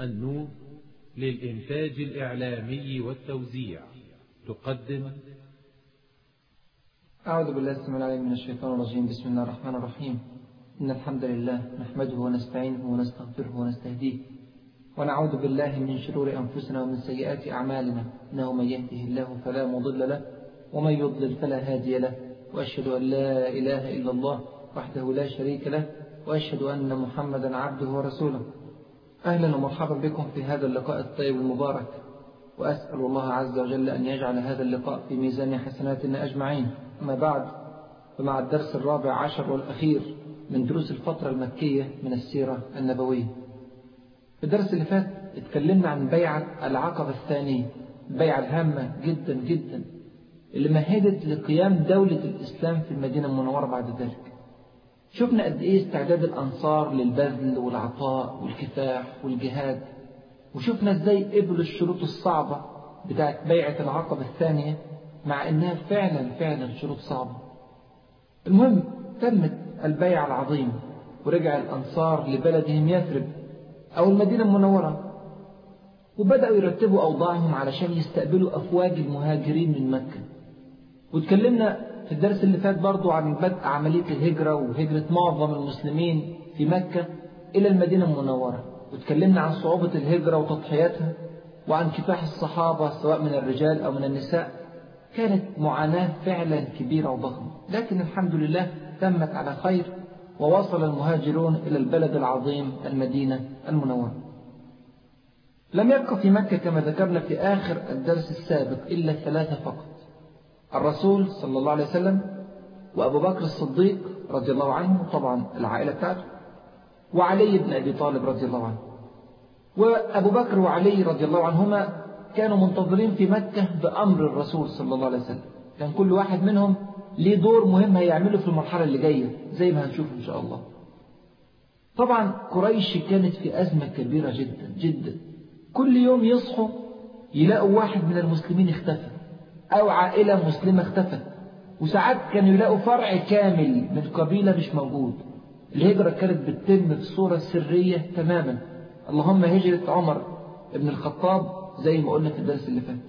النور للإنتاج الإعلامي والتوزيع تقدم أعوذ بالله السميع العليم من الشيطان الرجيم بسم الله الرحمن الرحيم إن الحمد لله نحمده ونستعينه ونستغفره ونستهديه ونعوذ بالله من شرور أنفسنا ومن سيئات أعمالنا إنه من يهده الله فلا مضل له ومن يضلل فلا هادي له وأشهد أن لا إله إلا الله وحده لا شريك له وأشهد أن محمدا عبده ورسوله أهلا ومرحبا بكم في هذا اللقاء الطيب المبارك وأسأل الله عز وجل أن يجعل هذا اللقاء في ميزان حسناتنا أجمعين أما بعد فمع الدرس الرابع عشر والأخير من دروس الفترة المكية من السيرة النبوية في الدرس اللي فات اتكلمنا عن بيعة العقبة الثانية البيعة الهامة جدا جدا اللي مهدت لقيام دولة الإسلام في المدينة المنورة بعد ذلك شفنا قد إيه استعداد الأنصار للبذل والعطاء والكفاح والجهاد وشفنا إزاي قبلوا الشروط الصعبة بتاعت بيعة العقبة الثانية مع إنها فعلا فعلا شروط صعبة المهم تمت البيعة العظيمة ورجع الأنصار لبلدهم يثرب أو المدينة المنورة وبدأوا يرتبوا أوضاعهم علشان يستقبلوا أفواج المهاجرين من مكة واتكلمنا في الدرس اللي فات برضو عن بدء عملية الهجرة وهجرة معظم المسلمين في مكة إلى المدينة المنورة واتكلمنا عن صعوبة الهجرة وتضحياتها وعن كفاح الصحابة سواء من الرجال أو من النساء كانت معاناة فعلا كبيرة وضخمة لكن الحمد لله تمت على خير ووصل المهاجرون إلى البلد العظيم المدينة المنورة لم يبقى في مكة كما ذكرنا في آخر الدرس السابق إلا ثلاثة فقط الرسول صلى الله عليه وسلم وأبو بكر الصديق رضي الله عنه طبعا العائلة بتاعته وعلي بن أبي طالب رضي الله عنه وأبو بكر وعلي رضي الله عنهما كانوا منتظرين في مكة بأمر الرسول صلى الله عليه وسلم كان كل واحد منهم ليه دور مهم هيعمله في المرحلة اللي جاية زي ما هنشوف إن شاء الله طبعا قريش كانت في أزمة كبيرة جدا جدا كل يوم يصحوا يلاقوا واحد من المسلمين اختفى أو عائلة مسلمة اختفت وساعات كانوا يلاقوا فرع كامل من قبيلة مش موجود الهجرة كانت بتتم في صورة سرية تماما اللهم هجرة عمر ابن الخطاب زي ما قلنا في الدرس اللي فات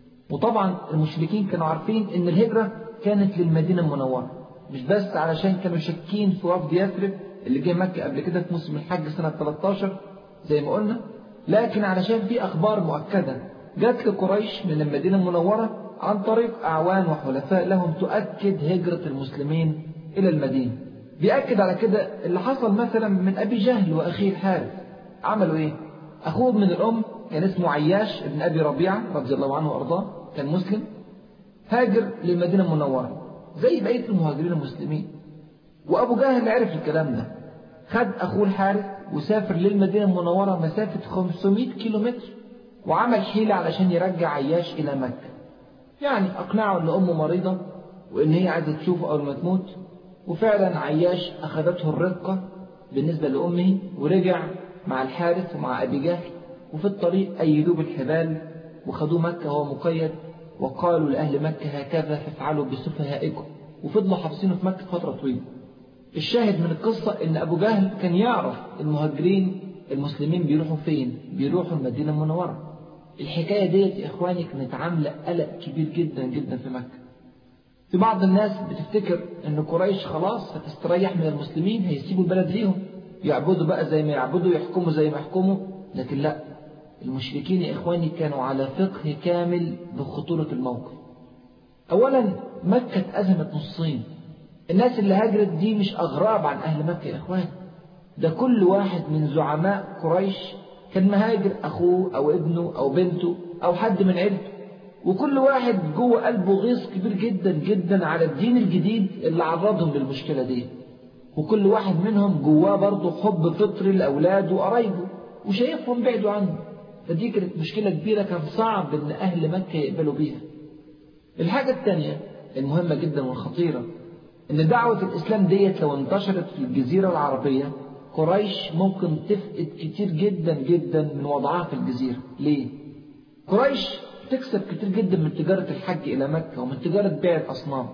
وطبعا المشركين كانوا عارفين ان الهجرة كانت للمدينة المنورة مش بس علشان كانوا شاكين في وفد يثرب اللي جه مكة قبل كده في موسم الحج سنة 13 زي ما قلنا لكن علشان في أخبار مؤكدة جات لقريش من المدينة المنورة عن طريق أعوان وحلفاء لهم تؤكد هجرة المسلمين إلى المدينة بيأكد على كده اللي حصل مثلا من أبي جهل وأخيه الحارث عملوا إيه؟ أخوه من الأم كان اسمه عياش ابن أبي ربيعة رضي الله عنه وأرضاه كان مسلم هاجر للمدينة المنورة زي بقية المهاجرين المسلمين وأبو جهل عرف الكلام ده خد أخوه الحارث وسافر للمدينة المنورة مسافة 500 كيلومتر وعمل حيلة علشان يرجع عياش إلى مكة يعني أقنعه أن أمه مريضة وإن هي عايزة تشوفه أول ما تموت وفعلا عياش أخذته الرقة بالنسبة لأمه ورجع مع الحارث ومع أبي جهل وفي الطريق أيدوه بالحبال وخدوه مكة وهو مقيد وقالوا لأهل مكة هكذا فافعلوا بسفهائكم وفضلوا حابسينه في مكة فترة طويلة الشاهد من القصة إن أبو جهل كان يعرف المهاجرين المسلمين بيروحوا فين بيروحوا المدينة المنورة الحكاية ديت يا إخواني كانت عاملة قلق كبير جدا جدا في مكة في بعض الناس بتفتكر إن قريش خلاص هتستريح من المسلمين هيسيبوا البلد ليهم يعبدوا بقى زي ما يعبدوا يحكموا زي ما يحكموا لكن لا المشركين يا إخواني كانوا على فقه كامل بخطورة الموقف أولا مكة اتأزمت نصين الناس اللي هاجرت دي مش أغراب عن أهل مكة يا إخواني ده كل واحد من زعماء قريش كان مهاجر أخوه أو ابنه أو بنته أو حد من عيلته وكل واحد جوه قلبه غيظ كبير جدا جدا على الدين الجديد اللي عرضهم للمشكلة دي وكل واحد منهم جواه برضه حب فطري لأولاده وقرايبه وشايفهم بعدوا عنه فدي كانت مشكلة كبيرة كان صعب إن أهل مكة يقبلوا بيها الحاجة الثانية المهمة جدا والخطيرة إن دعوة الإسلام ديت لو انتشرت في الجزيرة العربية قريش ممكن تفقد كتير جدا جدا من وضعها في الجزيرة ليه؟ قريش تكسب كتير جدا من تجارة الحج إلى مكة ومن تجارة بيع الأصنام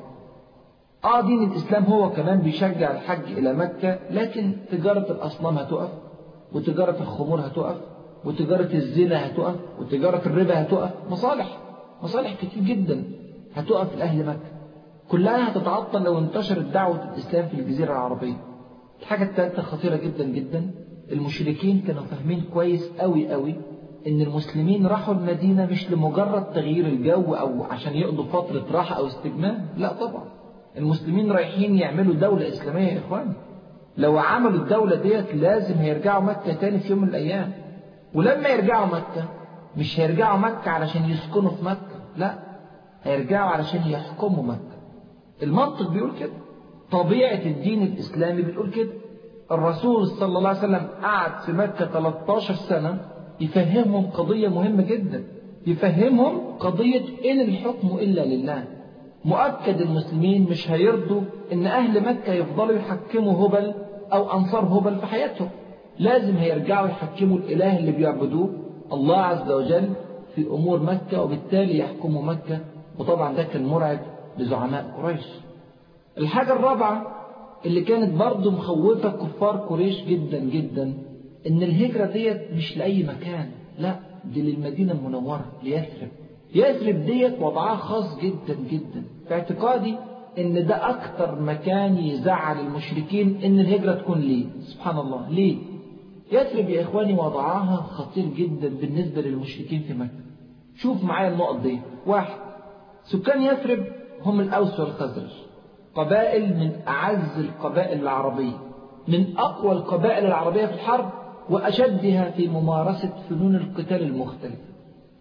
آه دين الإسلام هو كمان بيشجع الحج إلى مكة لكن تجارة الأصنام هتقف وتجارة الخمور هتقف وتجارة الزنا هتقف وتجارة الربا هتقف مصالح مصالح كتير جدا هتقف لأهل مكة كلها هتتعطل لو انتشرت دعوة الإسلام في الجزيرة العربية الحاجة الثالثة خطيرة جدا جدا المشركين كانوا فاهمين كويس قوي قوي ان المسلمين راحوا المدينة مش لمجرد تغيير الجو او عشان يقضوا فترة راحة او استجمام لا طبعا المسلمين رايحين يعملوا دولة اسلامية يا اخواني لو عملوا الدولة ديت لازم هيرجعوا مكة تاني في يوم من الايام ولما يرجعوا مكة مش هيرجعوا مكة علشان يسكنوا في مكة لا هيرجعوا علشان يحكموا مكة المنطق بيقول كده طبيعة الدين الإسلامي بتقول كده الرسول صلى الله عليه وسلم قعد في مكة 13 سنة يفهمهم قضية مهمة جدا يفهمهم قضية إن الحكم إلا لله مؤكد المسلمين مش هيرضوا إن أهل مكة يفضلوا يحكموا هبل أو أنصار هبل في حياتهم لازم هيرجعوا يحكموا الإله اللي بيعبدوه الله عز وجل في أمور مكة وبالتالي يحكموا مكة وطبعا ده كان مرعب لزعماء قريش الحاجة الرابعة اللي كانت برضه مخوفة كفار قريش جدا جدا إن الهجرة ديت مش لأي مكان لا دي للمدينة المنورة ليثرب يثرب ديت وضعها خاص جدا جدا في اعتقادي إن ده أكتر مكان يزعل المشركين إن الهجرة تكون ليه سبحان الله ليه يثرب يا إخواني وضعها خطير جدا بالنسبة للمشركين في مكة شوف معايا النقط دي واحد سكان يثرب هم الأوس والخزرج قبائل من أعز القبائل العربية من أقوى القبائل العربية في الحرب وأشدها في ممارسة فنون القتال المختلفة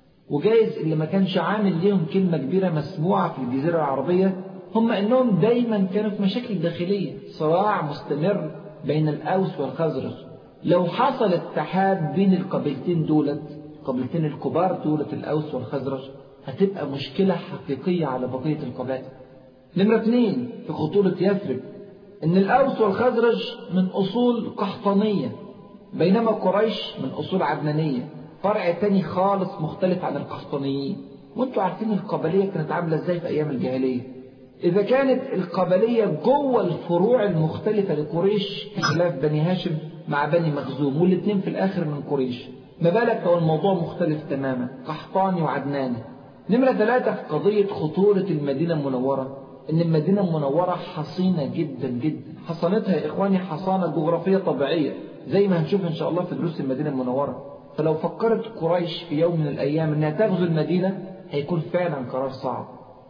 وجايز اللي ما كانش عامل ليهم كلمة كبيرة مسموعة في الجزيرة العربية هم أنهم دايما كانوا في مشاكل داخلية صراع مستمر بين الأوس والخزرج لو حصل اتحاد بين القبيلتين دولت القبيلتين الكبار دولت الأوس والخزرج هتبقى مشكلة حقيقية على بقية القبائل نمرة اثنين في خطورة يثرب إن الأوس والخزرج من أصول قحطانية بينما قريش من أصول عدنانية فرع تاني خالص مختلف عن القحطانيين وانتوا عارفين القبلية كانت عاملة ازاي في أيام الجاهلية إذا كانت القبلية جوه الفروع المختلفة لقريش خلاف بني هاشم مع بني مخزوم والاثنين في الآخر من قريش ما بالك لو الموضوع مختلف تماما قحطاني وعدناني نمرة ثلاثة في قضية خطورة المدينة المنورة إن المدينة المنورة حصينة جدا جدا حصانتها يا إخواني حصانة جغرافية طبيعية زي ما هنشوف إن شاء الله في دروس المدينة المنورة فلو فكرت قريش في يوم من الأيام إنها تغزو المدينة هيكون فعلا قرار صعب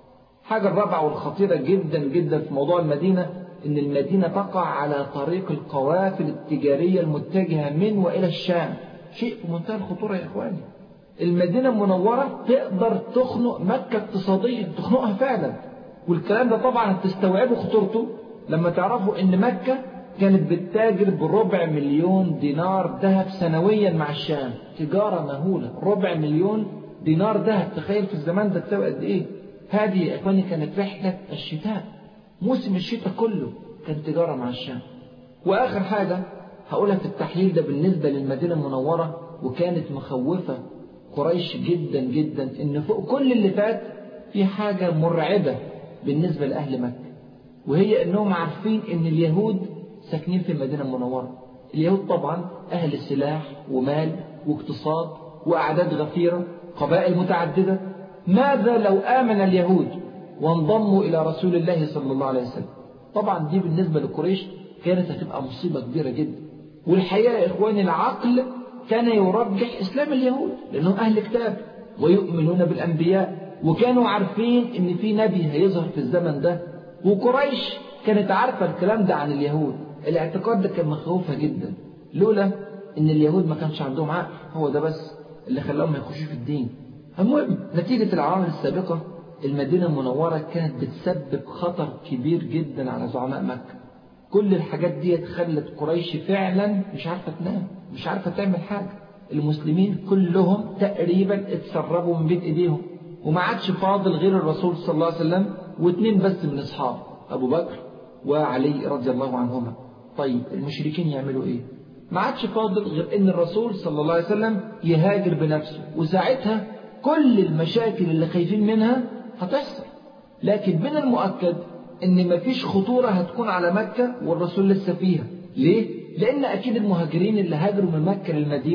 حاجة الرابعة والخطيرة جدا جدا في موضوع المدينة إن المدينة تقع على طريق القوافل التجارية المتجهة من وإلى الشام شيء في منتهى الخطورة يا إخواني المدينة المنورة تقدر تخنق مكة اقتصاديا تخنقها فعلا والكلام ده طبعا هتستوعبوا خطورته لما تعرفوا ان مكة كانت بتتاجر بربع مليون دينار ذهب سنويا مع الشام تجارة مهولة ربع مليون دينار ذهب تخيل في الزمان ده تساوي قد ايه هذه يا اخواني كانت رحلة الشتاء موسم الشتاء كله كان تجارة مع الشام واخر حاجة هقولها في التحليل ده بالنسبة للمدينة المنورة وكانت مخوفة قريش جدا جدا ان فوق كل اللي فات في حاجة مرعبة بالنسبة لأهل مكة وهي أنهم عارفين أن اليهود ساكنين في المدينة المنورة اليهود طبعا أهل سلاح ومال واقتصاد وأعداد غفيرة قبائل متعددة ماذا لو آمن اليهود وانضموا إلى رسول الله صلى الله عليه وسلم طبعا دي بالنسبة لقريش كانت هتبقى مصيبة كبيرة جدا والحقيقة يا إخواني العقل كان يرجح إسلام اليهود لأنهم أهل كتاب ويؤمنون بالأنبياء وكانوا عارفين ان في نبي هيظهر في الزمن ده وقريش كانت عارفة الكلام ده عن اليهود الاعتقاد ده كان مخوفها جدا لولا ان اليهود ما كانش عندهم عقل هو ده بس اللي خلاهم ما يخشوش في الدين المهم نتيجة العوامل السابقة المدينة المنورة كانت بتسبب خطر كبير جدا على زعماء مكة كل الحاجات دي خلت قريش فعلا مش عارفة تنام مش عارفة تعمل حاجة المسلمين كلهم تقريبا اتسربوا من بين ايديهم وما عادش فاضل غير الرسول صلى الله عليه وسلم واثنين بس من اصحابه ابو بكر وعلي رضي الله عنهما طيب المشركين يعملوا ايه ما عادش فاضل غير ان الرسول صلى الله عليه وسلم يهاجر بنفسه وساعتها كل المشاكل اللي خايفين منها هتحصل لكن من المؤكد ان مفيش خطورة هتكون على مكة والرسول لسه فيها ليه؟ لان اكيد المهاجرين اللي هاجروا من مكة للمدينة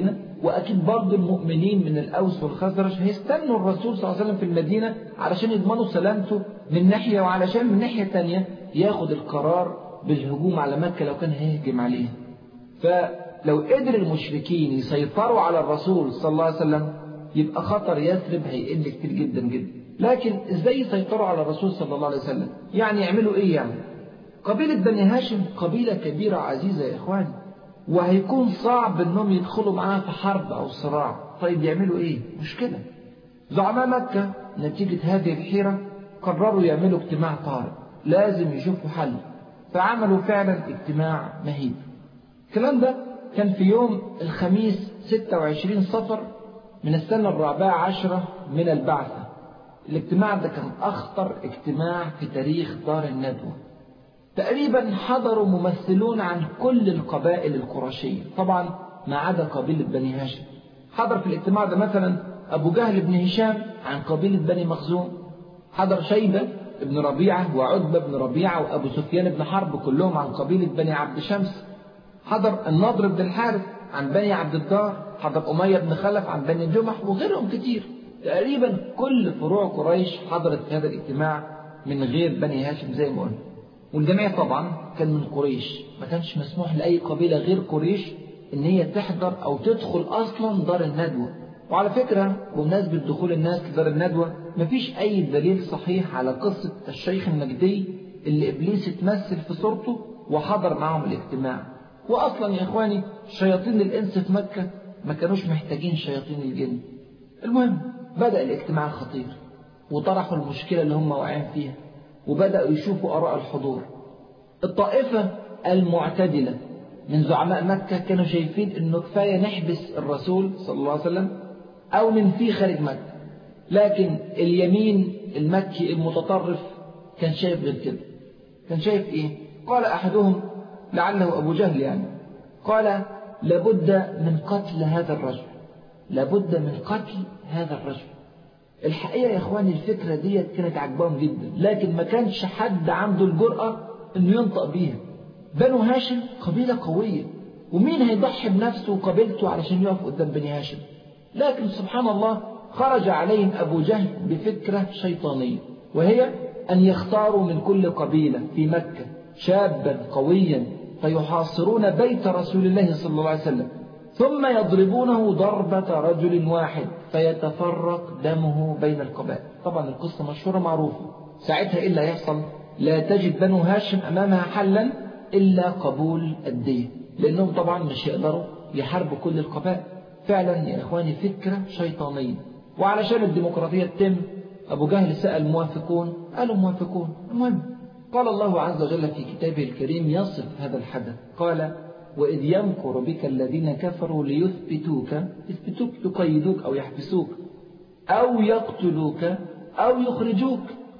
وأكيد برضه المؤمنين من الأوس والخزرج هيستنوا الرسول صلى الله عليه وسلم في المدينة علشان يضمنوا سلامته من ناحية وعلشان من ناحية تانية ياخد القرار بالهجوم على مكة لو كان هيهجم عليها فلو قدر المشركين يسيطروا على الرسول صلى الله عليه وسلم يبقى خطر يثرب هيقل كتير جدا جدا لكن ازاي يسيطروا على الرسول صلى الله عليه وسلم يعني يعملوا ايه يعني قبيلة بني هاشم قبيلة كبيرة عزيزة يا اخواني وهيكون صعب انهم يدخلوا معاها في حرب او صراع طيب يعملوا ايه مشكلة زعماء مكة نتيجة هذه الحيرة قرروا يعملوا اجتماع طارئ لازم يشوفوا حل فعملوا فعلا اجتماع مهيب الكلام ده كان في يوم الخميس 26 صفر من السنة الرابعة عشرة من البعثة الاجتماع ده كان أخطر اجتماع في تاريخ دار الندوة تقريبا حضروا ممثلون عن كل القبائل القرشية طبعا ما عدا قبيلة بني هاشم حضر في الاجتماع ده مثلا أبو جهل بن هشام عن قبيلة بني مخزوم حضر شيبة بن ربيعة وعتبة بن ربيعة وأبو سفيان بن حرب كلهم عن قبيلة بني عبد شمس حضر النضر بن الحارث عن بني عبد الدار حضر أمية بن خلف عن بني جمح وغيرهم كتير تقريبا كل فروع قريش حضرت في هذا الاجتماع من غير بني هاشم زي ما قلنا والجميع طبعا كان من قريش ما كانش مسموح لأي قبيلة غير قريش إن هي تحضر أو تدخل أصلا دار الندوة وعلى فكرة بمناسبة دخول الناس لدار الندوة مفيش أي دليل صحيح على قصة الشيخ النجدي اللي إبليس اتمثل في صورته وحضر معهم الاجتماع وأصلا يا إخواني شياطين الإنس في مكة ما كانوش محتاجين شياطين الجن المهم بدأ الاجتماع الخطير وطرحوا المشكلة اللي هم واقعين فيها وبدأوا يشوفوا آراء الحضور الطائفة المعتدلة من زعماء مكة كانوا شايفين انه كفاية نحبس الرسول صلى الله عليه وسلم او ننفيه خارج مكة لكن اليمين المكي المتطرف كان شايف غير كده كان شايف ايه قال احدهم لعله ابو جهل يعني قال لابد من قتل هذا الرجل لابد من قتل هذا الرجل الحقيقة يا اخواني الفكرة ديت كانت عجبهم جدا لكن ما كانش حد عنده الجرأة انه ينطق بيها بنو هاشم قبيلة قوية ومين هيضحي بنفسه وقبيلته علشان يقف قدام بني هاشم لكن سبحان الله خرج عليهم أبو جهل بفكرة شيطانية وهي أن يختاروا من كل قبيلة في مكة شابا قويا فيحاصرون بيت رسول الله صلى الله عليه وسلم ثم يضربونه ضربة رجل واحد فيتفرق دمه بين القبائل طبعا القصة مشهورة معروفة ساعتها إيه اللي هيحصل لا تجد بنو هاشم أمامها حلا إلا قبول الدية لأنهم طبعا مش يقدروا يحاربوا كل القبائل فعلا يا إخواني فكرة شيطانية وعلشان الديمقراطية تتم أبو جهل سأل موافقون قالوا موافقون المهم قال الله عز وجل في كتابه الكريم يصف هذا الحدث قال وإذ يمكر بك الذين كفروا ليثبتوك يثبتوك يقيدوك أو يحبسوك أو يقتلوك أو يخرجوك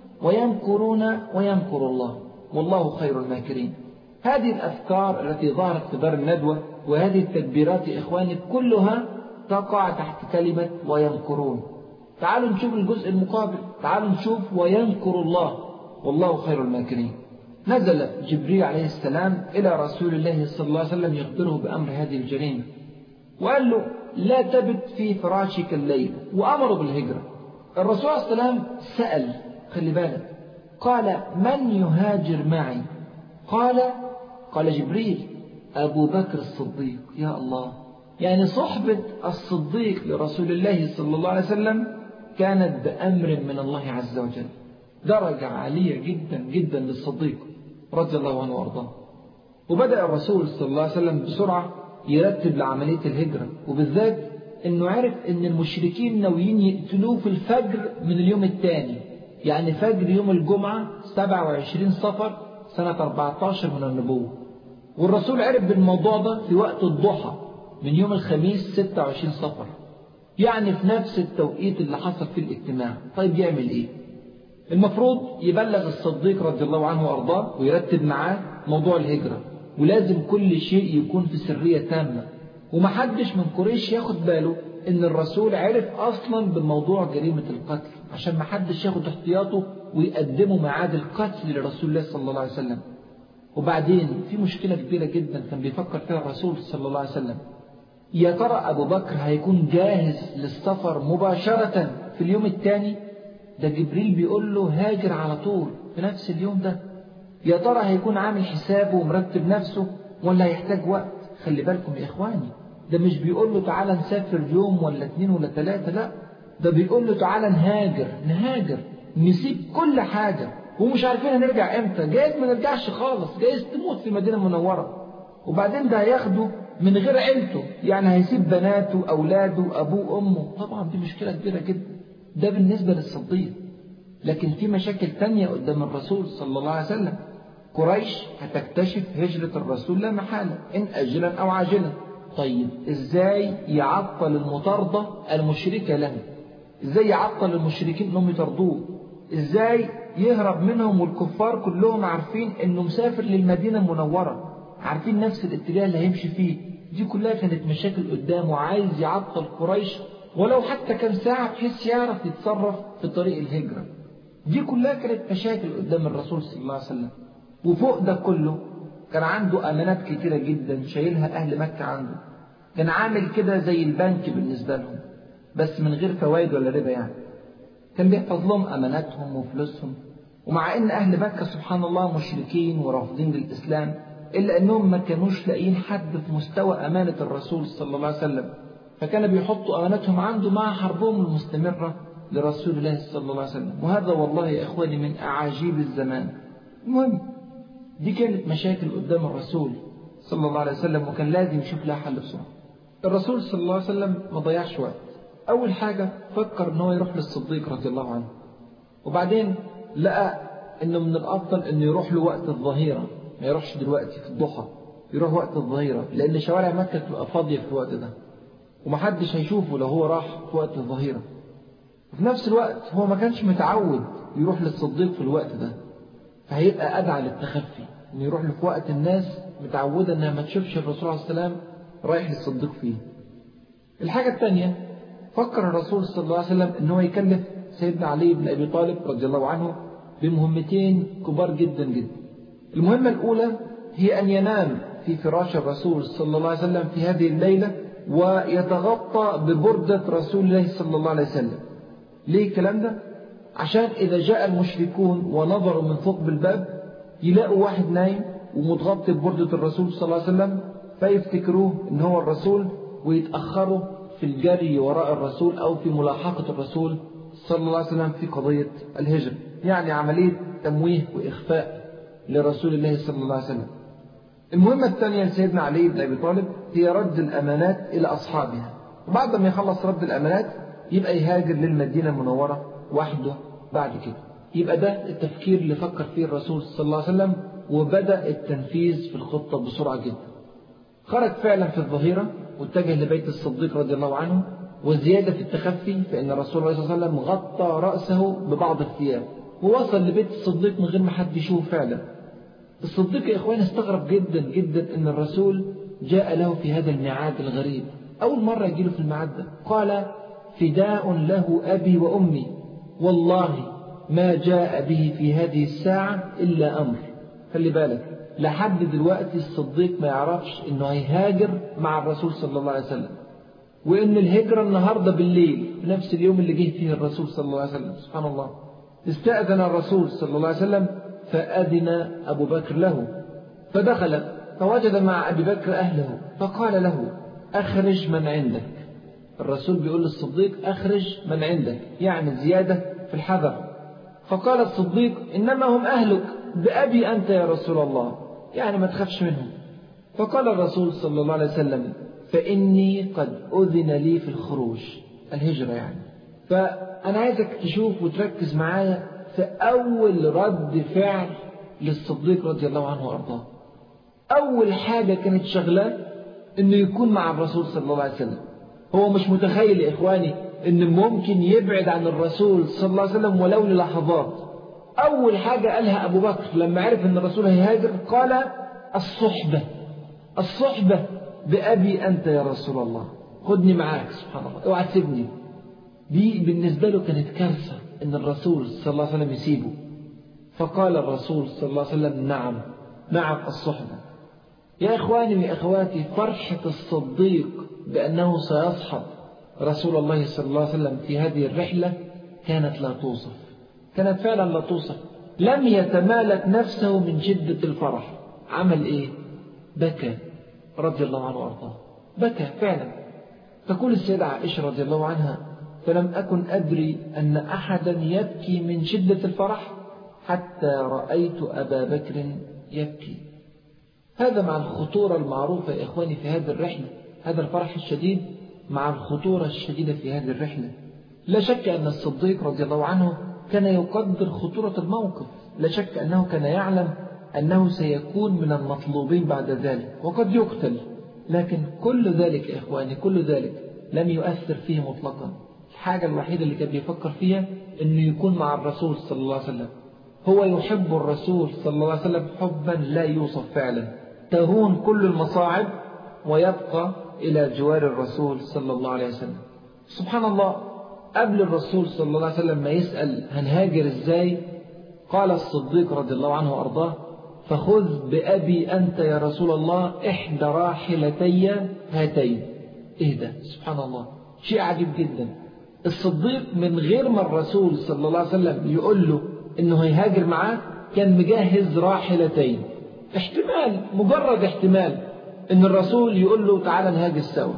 ويمكرون ويمكر الله والله خير الماكرين هذه الأفكار التي ظهرت في دار الندوة وهذه التدبيرات يا إخواني كلها تقع تحت كلمة ويمكرون تعالوا نشوف الجزء المقابل تعالوا نشوف ويمكر الله والله خير الماكرين نزل جبريل عليه السلام إلى رسول الله صلى الله عليه وسلم يخبره بأمر هذه الجريمة وقال له لا تبت في فراشك الليل وأمره بالهجرة الرسول عليه السلام سأل خلي بالك قال من يهاجر معي قال قال جبريل أبو بكر الصديق يا الله يعني صحبة الصديق لرسول الله صلى الله عليه وسلم كانت بأمر من الله عز وجل درجة عالية جدا جدا للصديق رضي الله عنه وارضاه وبدأ الرسول صلى الله عليه وسلم بسرعة يرتب لعملية الهجرة وبالذات انه عرف ان المشركين ناويين يقتلوه في الفجر من اليوم الثاني يعني فجر يوم الجمعة 27 صفر سنة 14 من النبوة والرسول عرف بالموضوع ده في وقت الضحى من يوم الخميس 26 صفر يعني في نفس التوقيت اللي حصل فيه الاجتماع طيب يعمل ايه المفروض يبلغ الصديق رضي الله عنه وارضاه ويرتب معاه موضوع الهجرة ولازم كل شيء يكون في سرية تامة ومحدش من قريش ياخد باله ان الرسول عرف اصلا بموضوع جريمة القتل عشان محدش ياخد احتياطه ويقدموا ميعاد القتل لرسول الله صلى الله عليه وسلم وبعدين في مشكلة كبيرة جدا كان بيفكر فيها الرسول صلى الله عليه وسلم يا ترى أبو بكر هيكون جاهز للسفر مباشرة في اليوم الثاني ده جبريل بيقول له هاجر على طول في نفس اليوم ده يا ترى هيكون عامل حسابه ومرتب نفسه ولا هيحتاج وقت خلي بالكم يا إخواني ده مش بيقول له تعالى نسافر يوم ولا اتنين ولا تلاتة لا ده بيقول له تعالى نهاجر نهاجر نسيب كل حاجة ومش عارفين هنرجع امتى جايز ما نرجعش خالص جايز تموت في المدينة المنورة وبعدين ده هياخده من غير عيلته يعني هيسيب بناته أولاده أبوه أمه طبعا دي مشكلة كبيرة جدا ده بالنسبة للصديق لكن في مشاكل تانية قدام الرسول صلى الله عليه وسلم قريش هتكتشف هجرة الرسول لا محالة إن أجلا أو عاجلا طيب إزاي يعطل المطاردة المشركة له إزاي يعطل المشركين أنهم يطردوه إزاي يهرب منهم والكفار كلهم عارفين أنه مسافر للمدينة المنورة عارفين نفس الاتجاه اللي هيمشي فيه دي كلها كانت مشاكل قدامه عايز يعطل قريش ولو حتى كان ساعة بحيث يعرف يتصرف في طريق الهجرة دي كلها كانت مشاكل قدام الرسول صلى الله عليه وسلم وفوق ده كله كان عنده أمانات كتيرة جدا شايلها أهل مكة عنده كان عامل كده زي البنك بالنسبة لهم بس من غير فوائد ولا ربا يعني كان بيحفظ لهم أماناتهم وفلوسهم ومع إن أهل مكة سبحان الله مشركين ورافضين للإسلام إلا أنهم ما كانوش لاقيين حد في مستوى أمانة الرسول صلى الله عليه وسلم فكان بيحطوا أمانتهم عنده مع حربهم المستمرة لرسول الله صلى الله عليه وسلم وهذا والله يا إخواني من أعاجيب الزمان المهم دي كانت مشاكل قدام الرسول صلى الله عليه وسلم وكان لازم يشوف لها حل بسرعة الرسول صلى الله عليه وسلم ما ضيعش وقت أول حاجة فكر إن هو يروح للصديق رضي الله عنه وبعدين لقى إنه من الأفضل إنه يروح له وقت الظهيرة ما يروحش دلوقتي في الضحى يروح وقت الظهيرة لأن شوارع مكة تبقى فاضية في الوقت ده ومحدش هيشوفه لو هو راح في وقت الظهيرة وفي نفس الوقت هو ما كانش متعود يروح للصديق في الوقت ده فهيبقى أدعى للتخفي إنه يروح له في وقت الناس متعودة إنها ما تشوفش الرسول عليه السلام رايح للصديق فيه الحاجة الثانية فكر الرسول صلى الله عليه وسلم إن هو يكلف سيدنا علي بن أبي طالب رضي الله عنه بمهمتين كبار جدا جدا المهمة الأولى هي أن ينام في فراش الرسول صلى الله عليه وسلم في هذه الليلة ويتغطى ببردة رسول الله صلى الله عليه وسلم ليه الكلام ده؟ عشان إذا جاء المشركون ونظروا من ثقب الباب يلاقوا واحد نايم ومتغطي ببردة الرسول صلى الله عليه وسلم فيفتكروه إن هو الرسول ويتأخروا في الجري وراء الرسول أو في ملاحقة الرسول صلى الله عليه وسلم في قضية الهجرة يعني عملية تمويه وإخفاء لرسول الله صلى الله عليه وسلم المهمة الثانية لسيدنا علي بن أبي طالب هي رد الأمانات إلى أصحابها وبعد ما يخلص رد الأمانات يبقى يهاجر للمدينة المنورة وحده بعد كده يبقى ده التفكير اللي فكر فيه الرسول صلى الله عليه وسلم وبدأ التنفيذ في الخطة بسرعة جدا خرج فعلا في الظهيرة واتجه لبيت الصديق رضي الله عنه وزيادة في التخفي فإن الرسول صلى الله عليه وسلم غطى رأسه ببعض الثياب ووصل لبيت الصديق من غير ما حد يشوفه فعلا الصديق يا إخوان استغرب جدا جدا أن الرسول جاء له في هذا الميعاد الغريب أول مرة يجي له في الميعاد ده قال فداء له أبي وأمي والله ما جاء به في هذه الساعة إلا أمر خلي بالك لحد دلوقتي الصديق ما يعرفش انه هيهاجر مع الرسول صلى الله عليه وسلم وان الهجرة النهاردة بالليل في نفس اليوم اللي جه فيه الرسول صلى الله عليه وسلم سبحان الله استأذن الرسول صلى الله عليه وسلم فأذن أبو بكر له فدخل فوجد مع أبي بكر أهله فقال له أخرج من عندك الرسول بيقول للصديق أخرج من عندك يعني زيادة في الحذر فقال الصديق إنما هم أهلك بأبي أنت يا رسول الله يعني ما تخافش منهم فقال الرسول صلى الله عليه وسلم فإني قد أذن لي في الخروج الهجرة يعني فأنا عايزك تشوف وتركز معايا في أول رد فعل للصديق رضي الله عنه وأرضاه أول حاجة كانت شغلاه إنه يكون مع الرسول صلى الله عليه وسلم هو مش متخيل يا إخواني إن ممكن يبعد عن الرسول صلى الله عليه وسلم ولو للحظات أول حاجة قالها أبو بكر لما عرف أن الرسول هيهاجر قال الصحبة الصحبة بأبي أنت يا رسول الله خدني معاك سبحان الله اوعى تسيبني دي بالنسبة له كانت كارثة أن الرسول صلى الله عليه وسلم يسيبه فقال الرسول صلى الله عليه وسلم نعم نعم الصحبة يا إخواني ويا أخواتي فرحة الصديق بأنه سيصحب رسول الله صلى الله عليه وسلم في هذه الرحلة كانت لا توصف كانت فعلا لا توصف لم يتمالك نفسه من شدة الفرح عمل إيه بكى رضي الله عنه وأرضاه بكى فعلا تقول السيدة عائشة رضي الله عنها فلم أكن أدري أن أحدا يبكي من شدة الفرح حتى رأيت أبا بكر يبكي هذا مع الخطورة المعروفة يا إخواني في هذه الرحلة هذا الفرح الشديد مع الخطورة الشديدة في هذه الرحلة لا شك أن الصديق رضي الله عنه كان يقدر خطورة الموقف لا شك أنه كان يعلم أنه سيكون من المطلوبين بعد ذلك وقد يقتل لكن كل ذلك يا إخواني كل ذلك لم يؤثر فيه مطلقا الحاجة الوحيدة اللي كان بيفكر فيها أنه يكون مع الرسول صلى الله عليه وسلم هو يحب الرسول صلى الله عليه وسلم حبا لا يوصف فعلا تهون كل المصاعب ويبقى إلى جوار الرسول صلى الله عليه وسلم سبحان الله قبل الرسول صلى الله عليه وسلم ما يسأل هنهاجر ازاي قال الصديق رضي الله عنه وأرضاه فخذ بأبي أنت يا رسول الله إحدى راحلتي هاتين اهدى سبحان الله شيء عجيب جدا الصديق من غير ما الرسول صلى الله عليه وسلم يقول له انه هيهاجر معاه كان مجهز راحلتين احتمال مجرد احتمال ان الرسول يقول له تعالى نهاجر سوا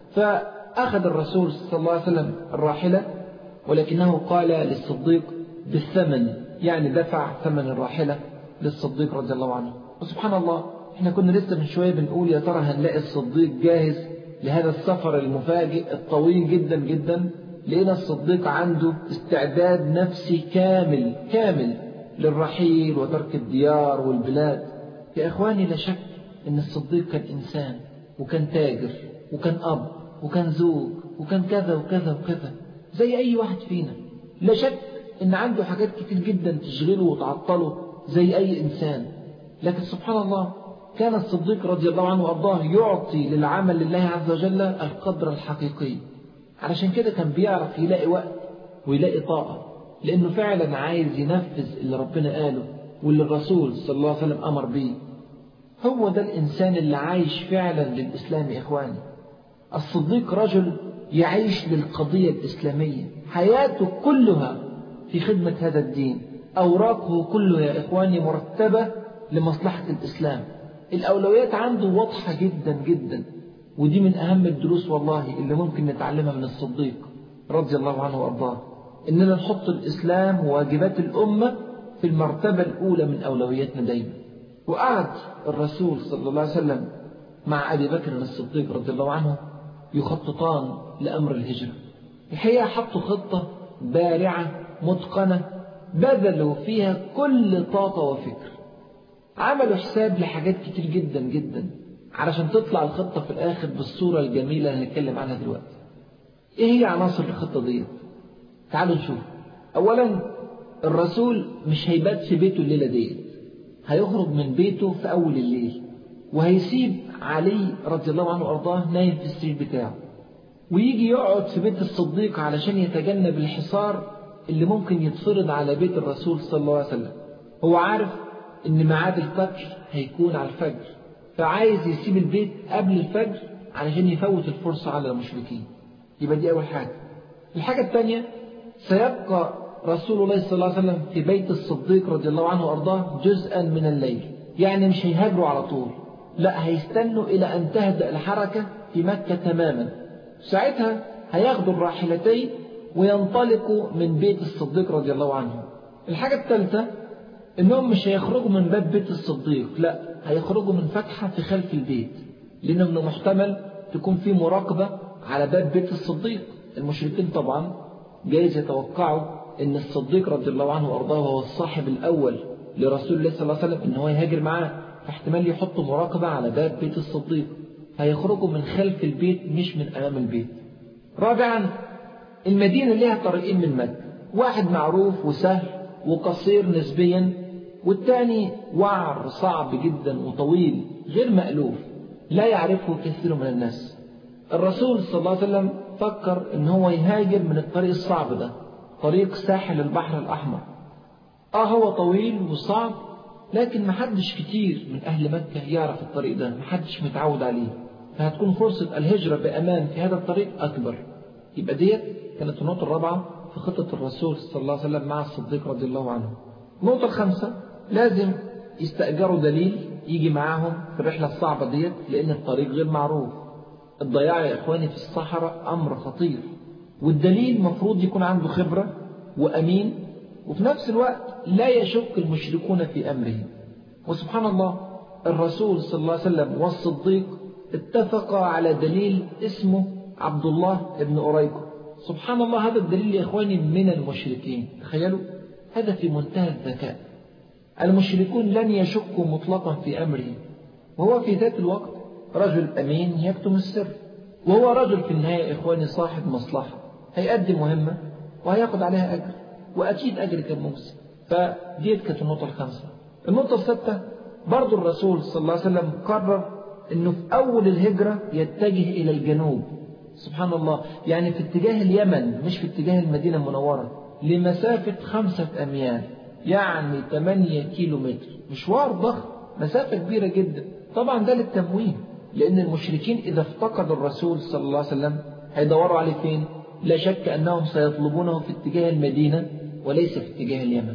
فاخذ الرسول صلى الله عليه وسلم الراحله ولكنه قال للصديق بالثمن يعني دفع ثمن الراحله للصديق رضي الله عنه وسبحان الله احنا كنا لسه من شويه بنقول يا ترى هنلاقي الصديق جاهز لهذا السفر المفاجئ الطويل جدا جدا لقينا الصديق عنده استعداد نفسي كامل كامل للرحيل وترك الديار والبلاد يا إخواني لا شك أن الصديق كان إنسان وكان تاجر وكان أب وكان زوج وكان كذا وكذا وكذا زي أي واحد فينا لا شك أن عنده حاجات كتير جدا تشغله وتعطله زي أي إنسان لكن سبحان الله كان الصديق رضي الله عنه وأرضاه يعطي للعمل لله عز وجل القدر الحقيقي علشان كده كان بيعرف يلاقي وقت ويلاقي طاقة لأنه فعلا عايز ينفذ اللي ربنا قاله واللي الرسول صلى الله عليه وسلم أمر بيه هو ده الإنسان اللي عايش فعلا للإسلام يا إخواني الصديق رجل يعيش للقضية الإسلامية حياته كلها في خدمة هذا الدين أوراقه كله يا إخواني مرتبة لمصلحة الإسلام الأولويات عنده واضحة جدا جدا ودي من أهم الدروس والله اللي ممكن نتعلمها من الصديق رضي الله عنه وأرضاه إننا نحط الإسلام وواجبات الأمة في المرتبة الأولى من أولوياتنا دايما وقعد الرسول صلى الله عليه وسلم مع أبي بكر الصديق رضي الله عنه يخططان لأمر الهجرة الحقيقة حطوا خطة بارعة متقنة بذلوا فيها كل طاقة وفكر عملوا حساب لحاجات كتير جدا جدا علشان تطلع الخطة في الآخر بالصورة الجميلة اللي هنتكلم عنها دلوقتي إيه هي عناصر الخطة دي تعالوا نشوف أولا الرسول مش هيبات في بيته الليلة دي هيخرج من بيته في أول الليل وهيسيب علي رضي الله عنه وأرضاه نايم في السرير بتاعه ويجي يقعد في بيت الصديق علشان يتجنب الحصار اللي ممكن يتفرض على بيت الرسول صلى الله عليه وسلم هو عارف ان ميعاد الفجر هيكون على الفجر فعايز يسيب البيت قبل الفجر علشان يفوت الفرصة على المشركين يبقى دي أول حاجة الحاجة الثانية سيبقى رسول الله صلى الله عليه وسلم في بيت الصديق رضي الله عنه وأرضاه جزءا من الليل يعني مش هيهاجروا على طول لا هيستنوا إلى أن تهدأ الحركة في مكة تماما ساعتها هياخدوا الراحلتين وينطلقوا من بيت الصديق رضي الله عنه الحاجة الثالثة انهم مش هيخرجوا من باب بيت الصديق لا هيخرجوا من فتحة في خلف البيت لانه من المحتمل تكون في مراقبة على باب بيت الصديق المشركين طبعا جايز يتوقعوا ان الصديق رضي الله عنه وارضاه هو الصاحب الاول لرسول الله صلى الله عليه وسلم ان هو يهاجر معاه فاحتمال يحطوا مراقبة على باب بيت الصديق هيخرجوا من خلف البيت مش من امام البيت رابعا المدينة لها طريقين من مكة واحد معروف وسهل وقصير نسبيا والثاني وعر صعب جدا وطويل غير مألوف لا يعرفه كثير من الناس الرسول صلى الله عليه وسلم فكر ان هو يهاجر من الطريق الصعب ده طريق ساحل البحر الأحمر اه هو طويل وصعب لكن محدش كتير من أهل مكة يعرف الطريق ده محدش متعود عليه فهتكون فرصة الهجرة بأمان في هذا الطريق أكبر يبقى ديت كانت النقطة الرابعة في خطة الرسول صلى الله عليه وسلم مع الصديق رضي الله عنه النقطة الخامسة لازم يستأجروا دليل يجي معاهم في الرحلة الصعبة ديت لأن الطريق غير معروف الضياع يا إخواني في الصحراء أمر خطير والدليل مفروض يكون عنده خبرة وأمين وفي نفس الوقت لا يشك المشركون في أمره وسبحان الله الرسول صلى الله عليه وسلم والصديق اتفقا على دليل اسمه عبد الله بن أريكو سبحان الله هذا الدليل يا إخواني من المشركين تخيلوا هذا في منتهى الذكاء المشركون لن يشكوا مطلقا في أمره وهو في ذات الوقت رجل أمين يكتم السر وهو رجل في النهاية يا إخواني صاحب مصلحة هيقدم مهمة وهياخد عليها أجر وأكيد أجر كان مجزي فديت كانت النقطة الخامسة النقطة السادسة برضو الرسول صلى الله عليه وسلم قرر أنه في أول الهجرة يتجه إلى الجنوب سبحان الله يعني في اتجاه اليمن مش في اتجاه المدينة المنورة لمسافة خمسة أميال يعني 8 كيلو متر مشوار ضخم مسافة كبيرة جدا طبعا ده للتمويه لأن المشركين إذا افتقدوا الرسول صلى الله عليه وسلم هيدوروا عليه فين لا شك أنهم سيطلبونه في اتجاه المدينة وليس في اتجاه اليمن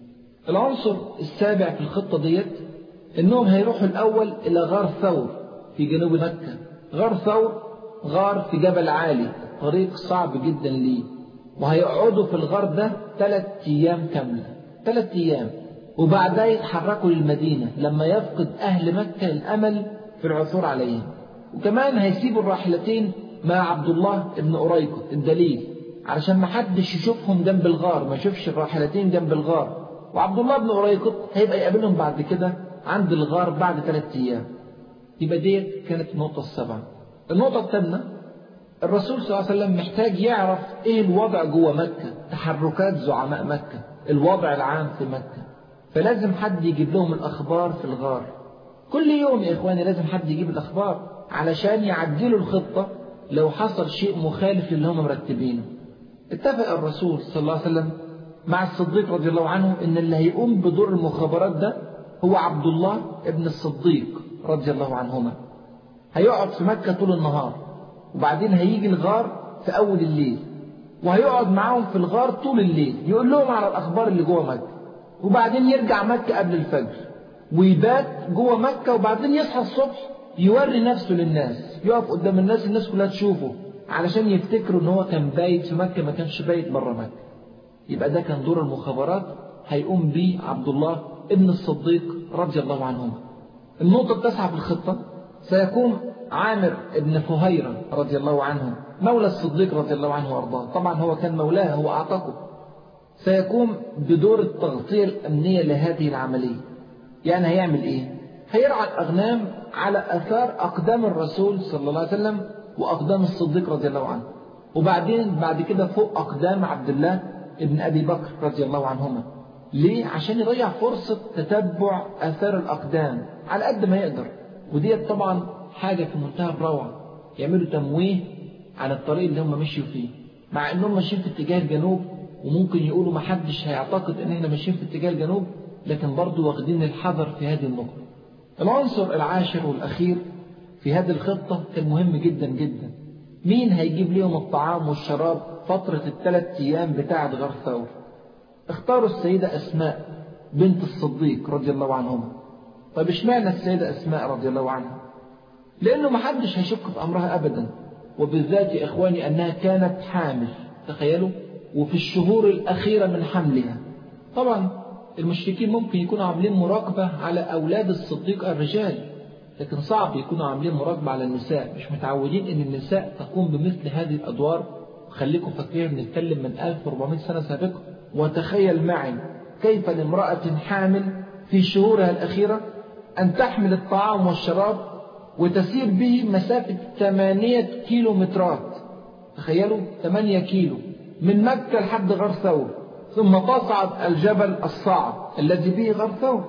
العنصر السابع في الخطة ديت انهم هيروحوا الاول الى غار ثور في جنوب مكة غار ثور غار في جبل عالي طريق صعب جدا ليه وهيقعدوا في الغار ده ثلاث ايام كاملة ثلاث ايام وبعدها يتحركوا للمدينة لما يفقد اهل مكة الامل في العثور عليهم وكمان هيسيبوا الراحلتين مع عبد الله ابن أريكو الدليل علشان ما حدش يشوفهم جنب الغار ما يشوفش الراحلتين جنب الغار وعبد الله بن أريكو هيبقى يقابلهم بعد كده عند الغار بعد ثلاثة أيام يبقى ديت كانت النقطة السابعة النقطة الثامنة الرسول صلى الله عليه وسلم محتاج يعرف ايه الوضع جوه مكة تحركات زعماء مكة الوضع العام في مكة فلازم حد يجيب لهم الأخبار في الغار كل يوم يا إخواني لازم حد يجيب الأخبار علشان يعدلوا الخطة لو حصل شيء مخالف للي هم مرتبينه اتفق الرسول صلى الله عليه وسلم مع الصديق رضي الله عنه ان اللي هيقوم بدور المخابرات ده هو عبد الله ابن الصديق رضي الله عنهما هيقعد في مكة طول النهار وبعدين هيجي الغار في أول الليل وهيقعد معاهم في الغار طول الليل يقول لهم على الأخبار اللي جوه مكة وبعدين يرجع مكة قبل الفجر ويبات جوه مكة وبعدين يصحى الصبح يوري نفسه للناس يقف قدام الناس الناس كلها تشوفه علشان يفتكروا ان هو كان بايت في مكة ما كانش بايت بره مكة يبقى ده كان دور المخابرات هيقوم بيه عبد الله ابن الصديق رضي الله عنهما النقطة التاسعة في الخطة سيكون عامر ابن فهيرة رضي الله عنه مولى الصديق رضي الله عنه وارضاه طبعا هو كان مولاه هو أعتقه سيقوم بدور التغطية الأمنية لهذه العملية يعني هيعمل إيه هيرعى الأغنام على أثار أقدام الرسول صلى الله عليه وسلم وأقدام الصديق رضي الله عنه وبعدين بعد كده فوق أقدام عبد الله ابن أبي بكر رضي الله عنهما ليه؟ عشان يضيع فرصة تتبع آثار الأقدام على قد ما يقدر وديت طبعا حاجة في منتهى الروعة يعملوا تمويه عن الطريق اللي هم مشيوا فيه مع انهم ماشيين في اتجاه الجنوب وممكن يقولوا ما حدش هيعتقد ان احنا ماشيين في اتجاه الجنوب لكن برضه واخدين الحذر في هذه النقطة العنصر العاشر والأخير في هذه الخطة كان مهم جدا جدا مين هيجيب لهم الطعام والشراب فترة الثلاث أيام بتاعة غار ثور اختاروا السيدة أسماء بنت الصديق رضي الله عنهما طيب اشمعنى السيدة أسماء رضي الله عنها لأنه ما حدش هيشك في أمرها أبدا وبالذات يا إخواني أنها كانت حامل تخيلوا وفي الشهور الأخيرة من حملها طبعا المشركين ممكن يكونوا عاملين مراقبة على أولاد الصديق الرجال لكن صعب يكونوا عاملين مراقبة على النساء مش متعودين أن النساء تقوم بمثل هذه الأدوار خليكم فاكرين بنتكلم من 1400 سنة سابقة وتخيل معي كيف لامرأة حامل في شهورها الأخيرة أن تحمل الطعام والشراب وتسير به مسافة 8 كيلو مترات تخيلوا 8 كيلو من مكة لحد غار ثور ثم تصعد الجبل الصعب الذي به غار ثور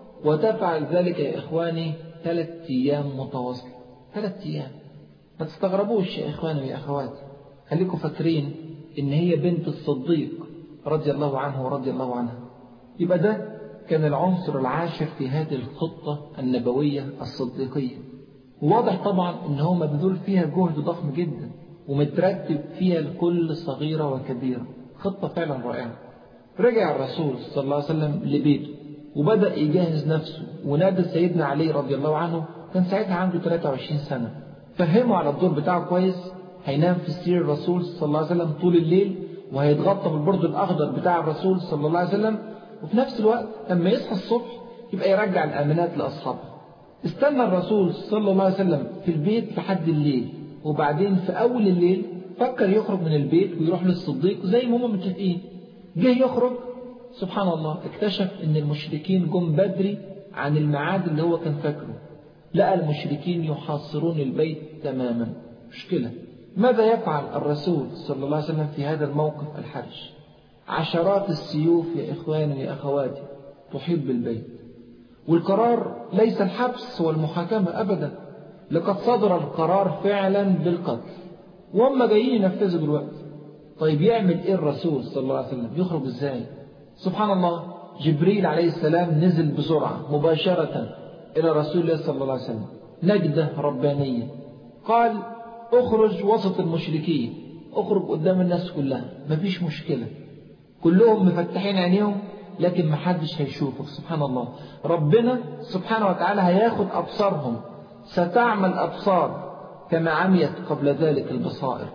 وتفعل ذلك يا إخواني ثلاث أيام متواصلة ثلاث أيام ما تستغربوش يا إخواني ويا أخواتي خليكم فاكرين إن هي بنت الصديق رضي الله عنه ورضي الله عنها يبقى ده كان العنصر العاشر في هذه الخطة النبوية الصديقية وواضح طبعا ان هو مبذول فيها جهد ضخم جدا ومترتب فيها لكل صغيرة وكبيرة خطة فعلا رائعة رجع الرسول صلى الله عليه وسلم لبيته وبدأ يجهز نفسه ونادى سيدنا علي رضي الله عنه كان ساعتها عنده 23 سنة فهمه على الدور بتاعه كويس هينام في سرير الرسول صلى الله عليه وسلم طول الليل وهيتغطى بالبرد الأخضر بتاع الرسول صلى الله عليه وسلم وفي نفس الوقت لما يصحى الصبح يبقى يرجع الأمانات لأصحابه استنى الرسول صلى الله عليه وسلم في البيت لحد الليل وبعدين في أول الليل فكر يخرج من البيت ويروح للصديق زي ما هم متفقين جه يخرج سبحان الله اكتشف ان المشركين جم بدري عن الميعاد اللي هو كان فاكره لقى المشركين يحاصرون البيت تماما مشكلة ماذا يفعل الرسول صلى الله عليه وسلم في هذا الموقف الحرج عشرات السيوف يا إخواني يا أخواتي تحيط بالبيت والقرار ليس الحبس والمحاكمة أبدا لقد صدر القرار فعلا بالقتل وهم جايين ينفذوا دلوقتي طيب يعمل ايه الرسول صلى الله عليه وسلم يخرج ازاي سبحان الله جبريل عليه السلام نزل بسرعة مباشرة إلى رسول الله صلى الله عليه وسلم نجدة ربانية قال اخرج وسط المشركين اخرج قدام الناس كلها مفيش مشكلة كلهم مفتحين عينيهم لكن محدش هيشوفك سبحان الله ربنا سبحانه وتعالى هياخد أبصارهم ستعمل أبصار كما عميت قبل ذلك البصائر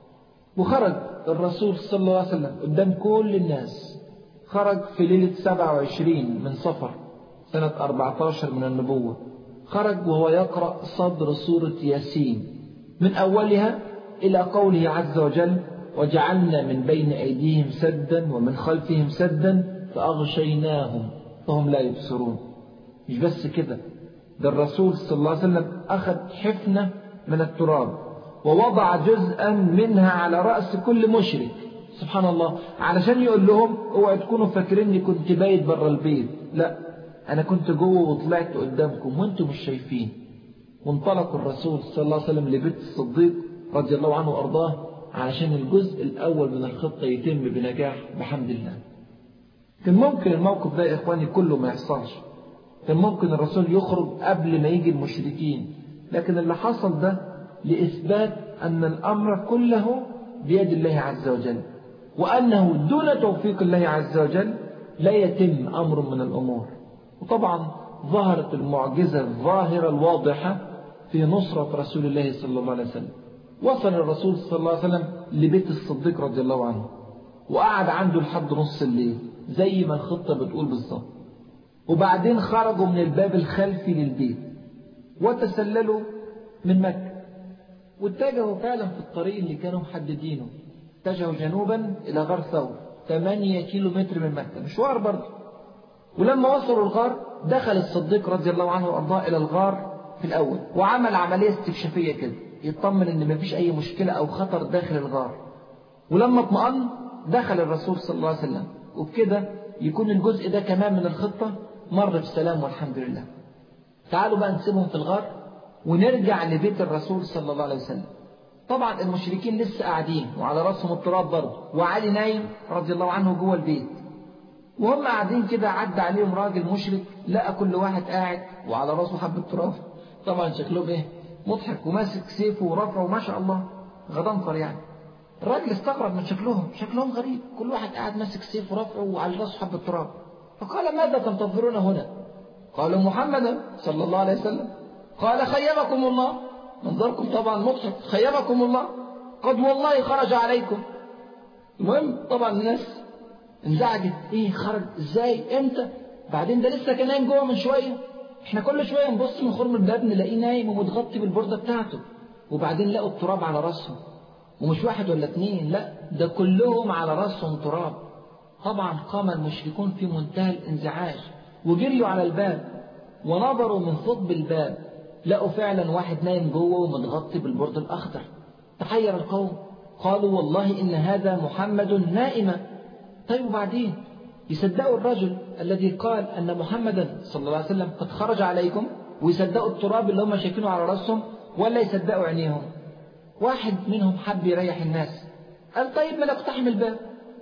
وخرج الرسول صلى الله عليه وسلم قدام كل الناس خرج في ليلة 27 من صفر سنة 14 من النبوة خرج وهو يقرأ صدر سورة ياسين من أولها إلى قوله عز وجل وجعلنا من بين أيديهم سدا ومن خلفهم سدا فأغشيناهم فهم لا يبصرون مش بس كده ده الرسول صلى الله عليه وسلم أخذ حفنة من التراب ووضع جزءا منها على رأس كل مشرك سبحان الله علشان يقول لهم اوعوا تكونوا فاكريني كنت بايت بره البيت لا انا كنت جوه وطلعت قدامكم وانتم مش شايفين وانطلق الرسول صلى الله عليه وسلم لبيت الصديق رضي الله عنه وارضاه علشان الجزء الاول من الخطه يتم بنجاح بحمد الله كان ممكن الموقف ده يا اخواني كله ما يحصلش كان ممكن الرسول يخرج قبل ما يجي المشركين لكن اللي حصل ده لإثبات أن الأمر كله بيد الله عز وجل وأنه دون توفيق الله عز وجل لا يتم أمر من الأمور وطبعا ظهرت المعجزة الظاهرة الواضحة في نصرة رسول الله صلى الله عليه وسلم وصل الرسول صلى الله عليه وسلم لبيت الصديق رضي الله عنه وقعد عنده لحد نص الليل زي ما الخطة بتقول بالظبط وبعدين خرجوا من الباب الخلفي للبيت وتسللوا من مكة واتجهوا فعلا في الطريق اللي كانوا محددينه اتجهوا جنوبا إلى غار ثور 8 كيلو متر من مكة مشوار برضه ولما وصلوا الغار دخل الصديق رضي الله عنه وأرضاه إلى الغار في الأول وعمل عملية استكشافية كده يطمن إن مفيش أي مشكلة أو خطر داخل الغار ولما اطمأن دخل الرسول صلى الله عليه وسلم وبكده يكون الجزء ده كمان من الخطة مر بسلام والحمد لله تعالوا بقى نسيبهم في الغار ونرجع لبيت الرسول صلى الله عليه وسلم طبعا المشركين لسه قاعدين وعلى راسهم التراب برضه وعلي نايم رضي الله عنه جوه البيت وهم قاعدين كده عدى عليهم راجل مشرك لقى كل واحد قاعد وعلى راسه حبة تراب طبعا شكلهم ايه مضحك وماسك سيفه ورفعه ما شاء الله غضنفر يعني الراجل استغرب من شكلهم شكلهم غريب كل واحد قاعد ماسك سيف ورفعه وعلى راسه حبة تراب فقال ماذا تنتظرون هنا قالوا محمدا صلى الله عليه وسلم قال خيبكم الله منظركم طبعا مضحك خيبكم الله قد والله خرج عليكم المهم طبعا الناس انزعجت ايه خرج ازاي امتى بعدين ده لسه كان نايم جوه من شويه احنا كل شويه نبص من خرم الباب نلاقيه نايم ومتغطي بالبرده بتاعته وبعدين لقوا التراب على راسهم ومش واحد ولا اتنين لا ده كلهم على راسهم تراب طبعا قام المشركون في منتهى الانزعاج وجريوا على الباب ونظروا من ثقب الباب لقوا فعلا واحد نايم جوه ومتغطي بالبرد الأخضر تحير القوم قالوا والله إن هذا محمد نائما طيب وبعدين يصدقوا الرجل الذي قال أن محمدا صلى الله عليه وسلم قد خرج عليكم ويصدقوا التراب اللي هم شايفينه على راسهم ولا يصدقوا عينيهم واحد منهم حب يريح الناس قال طيب ما نقتحم الباب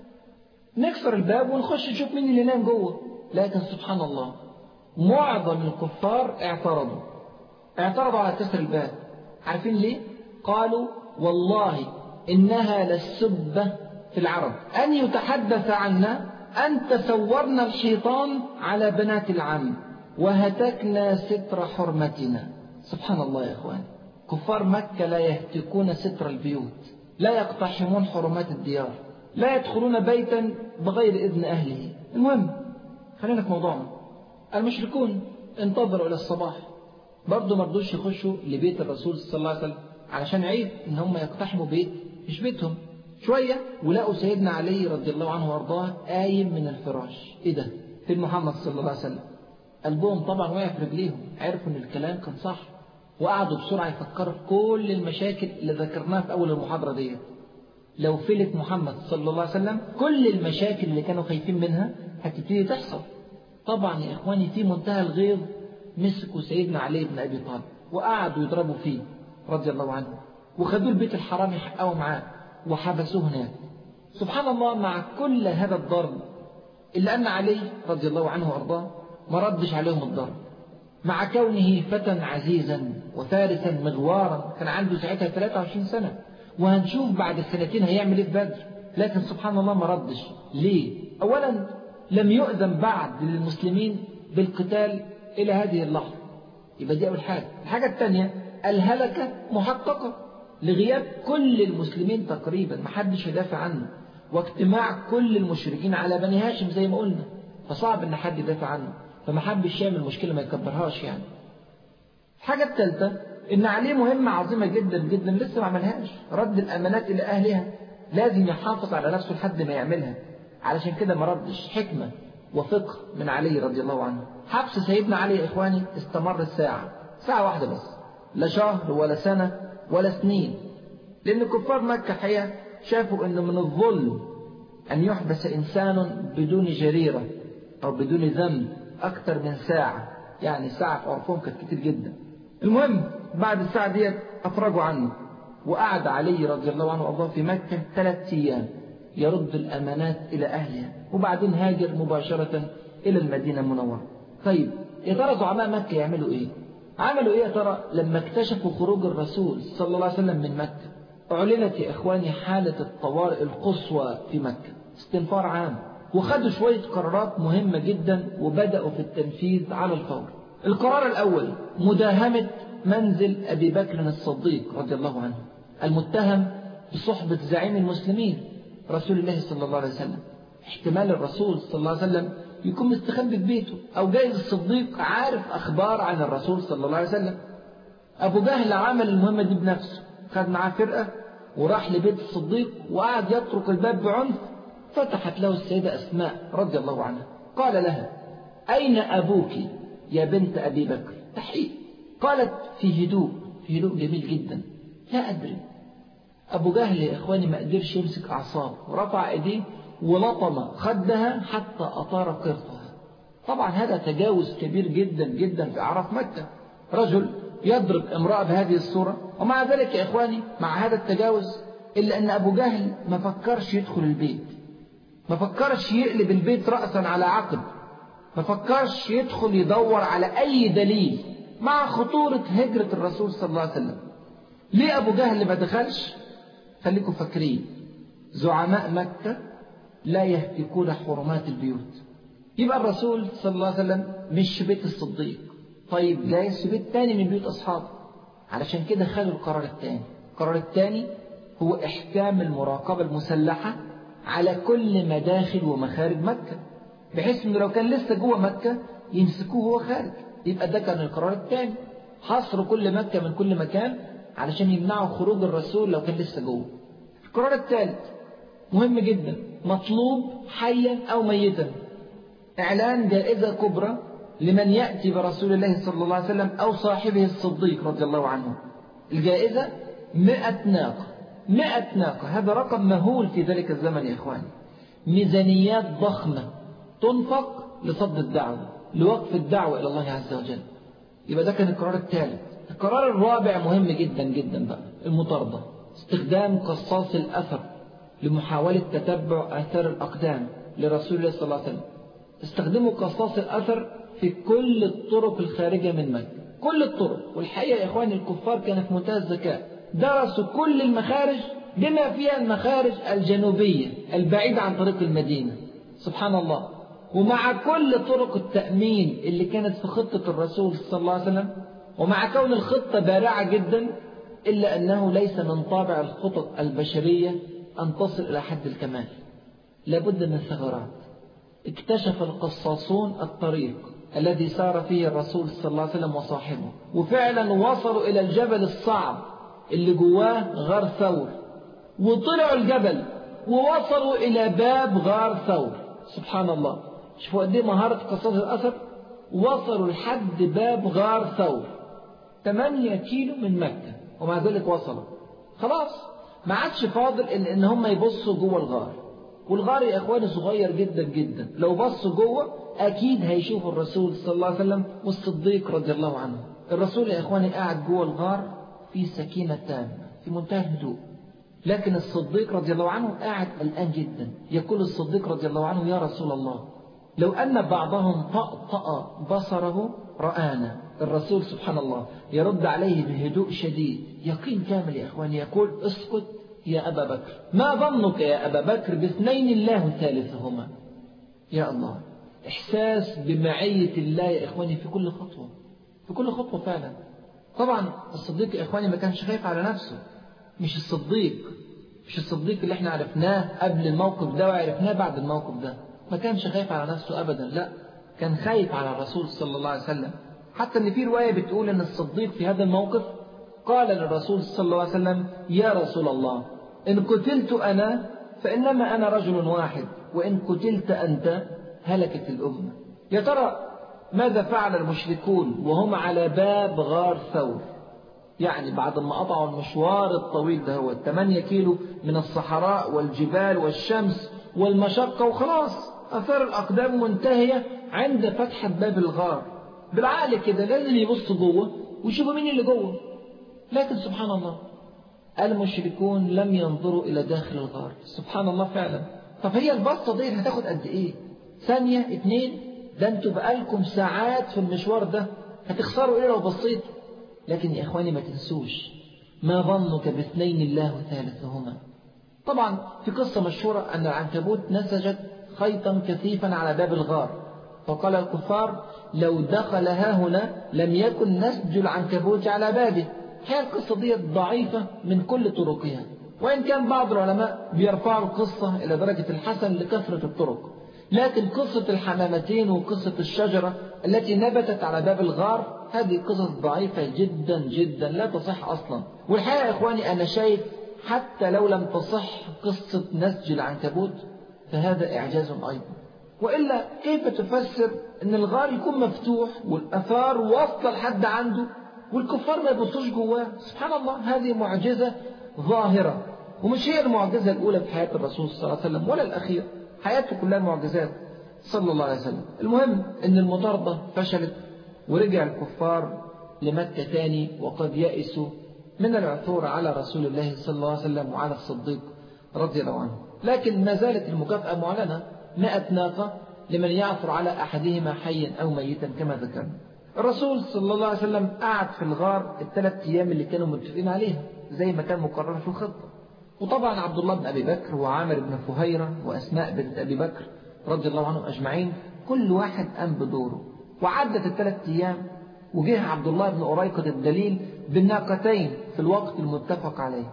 نكسر الباب ونخش نشوف مين اللي نام جوه لكن سبحان الله معظم الكفار اعترضوا اعترضوا على كسر الباب عارفين ليه؟ قالوا والله إنها للسبة في العرب أن يتحدث عنا أن تسورنا الشيطان على بنات العم وهتكنا ستر حرمتنا سبحان الله يا إخوان كفار مكة لا يهتكون ستر البيوت لا يقتحمون حرمات الديار لا يدخلون بيتا بغير إذن أهله المهم خلينا في موضوعنا المشركون انتظروا إلى الصباح برضه ما رضوش يخشوا لبيت الرسول صلى الله عليه وسلم علشان عيب ان هم يقتحموا بيت مش بيتهم شويه ولقوا سيدنا علي رضي الله عنه وارضاه قايم من الفراش ايه ده في محمد صلى الله عليه وسلم قلبهم طبعا وقع في رجليهم عرفوا ان الكلام كان صح وقعدوا بسرعه يفكروا في كل المشاكل اللي ذكرناها في اول المحاضره ديت لو فلت محمد صلى الله عليه وسلم كل المشاكل اللي كانوا خايفين منها هتبتدي تحصل طبعا يا اخواني في منتهى الغيظ مسكوا سيدنا علي بن ابي طالب وقعدوا يضربوا فيه رضي الله عنه وخدوه البيت الحرام يحققوا معاه وحبسوه هناك سبحان الله مع كل هذا الضرب إلا أن علي رضي الله عنه وأرضاه ما ردش عليهم الضرب مع كونه فتى عزيزا وفارسا مغوارا كان عنده ساعتها 23 سنة وهنشوف بعد السنتين هيعمل ايه في بدر لكن سبحان الله ما ردش ليه أولا لم يؤذن بعد للمسلمين بالقتال إلى هذه اللحظة يبقى دي أول حاجة الحاجة الثانية الهلكة محققة لغياب كل المسلمين تقريبا ما حدش يدافع عنه واجتماع كل المشركين على بني هاشم زي ما قلنا فصعب ان حد يدافع عنه فما حبش يعمل مشكله ما يكبرهاش يعني الحاجه الثالثه ان عليه مهمه عظيمه جدا جدا لسه ما عملهاش رد الامانات الى اهلها لازم يحافظ على نفسه لحد ما يعملها علشان كده ما ردش حكمه وفقه من علي رضي الله عنه حبس سيدنا علي يا اخواني استمر الساعه ساعه واحده بس لا شهر ولا سنه ولا سنين لأن كفار مكة حقيقة شافوا أنه من الظلم أن يحبس إنسان بدون جريرة أو بدون ذنب أكثر من ساعة يعني ساعة في عرفهم كانت كتير جدا المهم بعد الساعة ديت أفرجوا عنه وقعد علي رضي الله عنه وأرضاه في مكة ثلاث أيام يرد الأمانات إلى أهلها وبعدين هاجر مباشرة إلى المدينة المنورة طيب يا ترى زعماء مكة يعملوا إيه؟ عملوا ايه يا ترى لما اكتشفوا خروج الرسول صلى الله عليه وسلم من مكة أعلنت يا إخواني حالة الطوارئ القصوى في مكة استنفار عام وخدوا شوية قرارات مهمة جدا وبدأوا في التنفيذ على الفور القرار الأول مداهمة منزل أبي بكر الصديق رضي الله عنه المتهم بصحبة زعيم المسلمين رسول الله صلى الله عليه وسلم احتمال الرسول صلى الله عليه وسلم يكون مستخبي في بيته أو جايز الصديق عارف أخبار عن الرسول صلى الله عليه وسلم أبو جهل عمل المهمة دي بنفسه خد معاه فرقة وراح لبيت الصديق وقعد يطرق الباب بعنف فتحت له السيدة أسماء رضي الله عنها قال لها أين أبوك يا بنت أبي بكر تحقيق قالت في هدوء في هدوء جميل جدا لا أدري أبو جهل يا إخواني ما قدرش يمسك أعصابه ورفع إيديه ولطم خدها حتى أطار قرطها طبعا هذا تجاوز كبير جدا جدا في أعراف مكة رجل يضرب امرأة بهذه الصورة ومع ذلك يا إخواني مع هذا التجاوز إلا أن أبو جهل ما فكرش يدخل البيت ما فكرش يقلب البيت رأسا على عقب ما فكرش يدخل يدور على أي دليل مع خطورة هجرة الرسول صلى الله عليه وسلم ليه أبو جهل ما دخلش خليكم فاكرين زعماء مكة لا يهتكون حرمات البيوت يبقى الرسول صلى الله عليه وسلم مش في بيت الصديق طيب جايز في بيت تاني من بيوت أصحابه علشان كده خدوا القرار الثاني القرار الثاني هو إحكام المراقبة المسلحة على كل مداخل ومخارج مكة بحيث إنه لو كان لسه جوه مكة يمسكوه وهو خارج يبقى ده كان القرار الثاني حصر كل مكة من كل مكان علشان يمنعوا خروج الرسول لو كان لسه جوه القرار الثالث مهم جدا مطلوب حيا أو ميتا إعلان جائزة كبرى لمن يأتي برسول الله صلى الله عليه وسلم أو صاحبه الصديق رضي الله عنه الجائزة مئة ناقة مئة ناقة هذا رقم مهول في ذلك الزمن يا إخواني ميزانيات ضخمة تنفق لصد الدعوة لوقف الدعوة إلى الله عز وجل يبقى ده كان القرار الثالث القرار الرابع مهم جدا جدا بقى المطاردة استخدام قصاص الأثر لمحاولة تتبع آثار الأقدام لرسول الله صلى الله عليه وسلم استخدموا قصاص الأثر في كل الطرق الخارجة من مكة كل الطرق والحقيقة يا إخواني الكفار كانوا في منتهى الذكاء درسوا كل المخارج بما فيها المخارج الجنوبية البعيدة عن طريق المدينة سبحان الله ومع كل طرق التأمين اللي كانت في خطة الرسول صلى الله عليه وسلم ومع كون الخطة بارعة جدا إلا أنه ليس من طابع الخطط البشرية أن تصل إلى حد الكمال لابد من ثغرات اكتشف القصاصون الطريق الذي سار فيه الرسول صلى الله عليه وسلم وصاحبه وفعلا وصلوا إلى الجبل الصعب اللي جواه غار ثور وطلعوا الجبل ووصلوا إلى باب غار ثور سبحان الله شوفوا قد ايه مهارة قصاص الأثر وصلوا لحد باب غار ثور 8 كيلو من مكة ومع ذلك وصلوا خلاص ما عادش فاضل إن, إن هم يبصوا جوه الغار والغار يا إخواني صغير جدا جدا لو بصوا جوه أكيد هيشوفوا الرسول صلى الله عليه وسلم والصديق رضي الله عنه الرسول يا إخواني قاعد جوه الغار في سكينة تامة في منتهى الهدوء لكن الصديق رضي الله عنه قاعد قلقان جدا يقول الصديق رضي الله عنه يا رسول الله لو أن بعضهم طأطأ بصره رآنا الرسول سبحان الله يرد عليه بهدوء شديد يقين كامل يا إخواني يقول اسكت يا أبا بكر ما ظنك يا أبا بكر باثنين الله ثالثهما يا الله إحساس بمعية الله يا إخواني في كل خطوة في كل خطوة فعلا طبعا الصديق يا إخواني ما كانش خايف على نفسه مش الصديق مش الصديق اللي احنا عرفناه قبل الموقف ده وعرفناه بعد الموقف ده ما كانش خايف على نفسه أبدا لا كان خايف على الرسول صلى الله عليه وسلم حتى ان في رواية بتقول ان الصديق في هذا الموقف قال للرسول صلى الله عليه وسلم يا رسول الله إن قتلت أنا فإنما أنا رجل واحد وإن قتلت أنت هلكت الأمة يا ترى ماذا فعل المشركون وهم على باب غار ثور يعني بعد ما قطعوا المشوار الطويل ده هو 8 كيلو من الصحراء والجبال والشمس والمشقة وخلاص أثار الأقدام منتهية عند فتحة باب الغار بالعقل كده لازم يبصوا جوه ويشوفوا مين اللي جوه لكن سبحان الله المشركون لم ينظروا إلى داخل الغار سبحان الله فعلا طب هي البصة دي هتاخد قد إيه ثانية اتنين ده انتوا بقالكم ساعات في المشوار ده هتخسروا ايه لو بصيتوا لكن يا اخواني ما تنسوش ما ظنك باثنين الله ثالثهما طبعا في قصة مشهورة أن العنكبوت نسجت خيطا كثيفا على باب الغار فقال الكفار لو دخل ها هنا لم يكن نسج العنكبوت على بابه هي القصة دي ضعيفة من كل طرقها وإن كان بعض العلماء بيرفعوا القصة إلى درجة الحسن لكثرة الطرق لكن قصة الحمامتين وقصة الشجرة التي نبتت على باب الغار هذه قصص ضعيفة جدا جدا لا تصح أصلا والحقيقة يا إخواني أنا شايف حتى لو لم تصح قصة نسج العنكبوت فهذا إعجاز أيضا وإلا كيف تفسر أن الغار يكون مفتوح والأثار واصلة لحد عنده والكفار ما يبصوش جواه سبحان الله هذه معجزة ظاهرة ومش هي المعجزة الأولى في حياة الرسول صلى الله عليه وسلم ولا الأخيرة حياته كلها معجزات صلى الله عليه وسلم المهم أن المطاردة فشلت ورجع الكفار لمكة تاني وقد يأسوا من العثور على رسول الله صلى الله عليه وسلم وعلى الصديق رضي الله عنه لكن ما زالت المكافأة معلنة مئة ناقة لمن يعثر على أحدهما حيا أو ميتا كما ذكرنا الرسول صلى الله عليه وسلم قعد في الغار الثلاث أيام اللي كانوا متفقين عليها زي ما كان مقرر في الخطة وطبعا عبد الله بن أبي بكر وعامر بن فهيرة وأسماء بنت أبي بكر رضي الله عنهم أجمعين كل واحد قام بدوره وعدت الثلاث أيام وجه عبد الله بن أريقة الدليل بالناقتين في الوقت المتفق عليه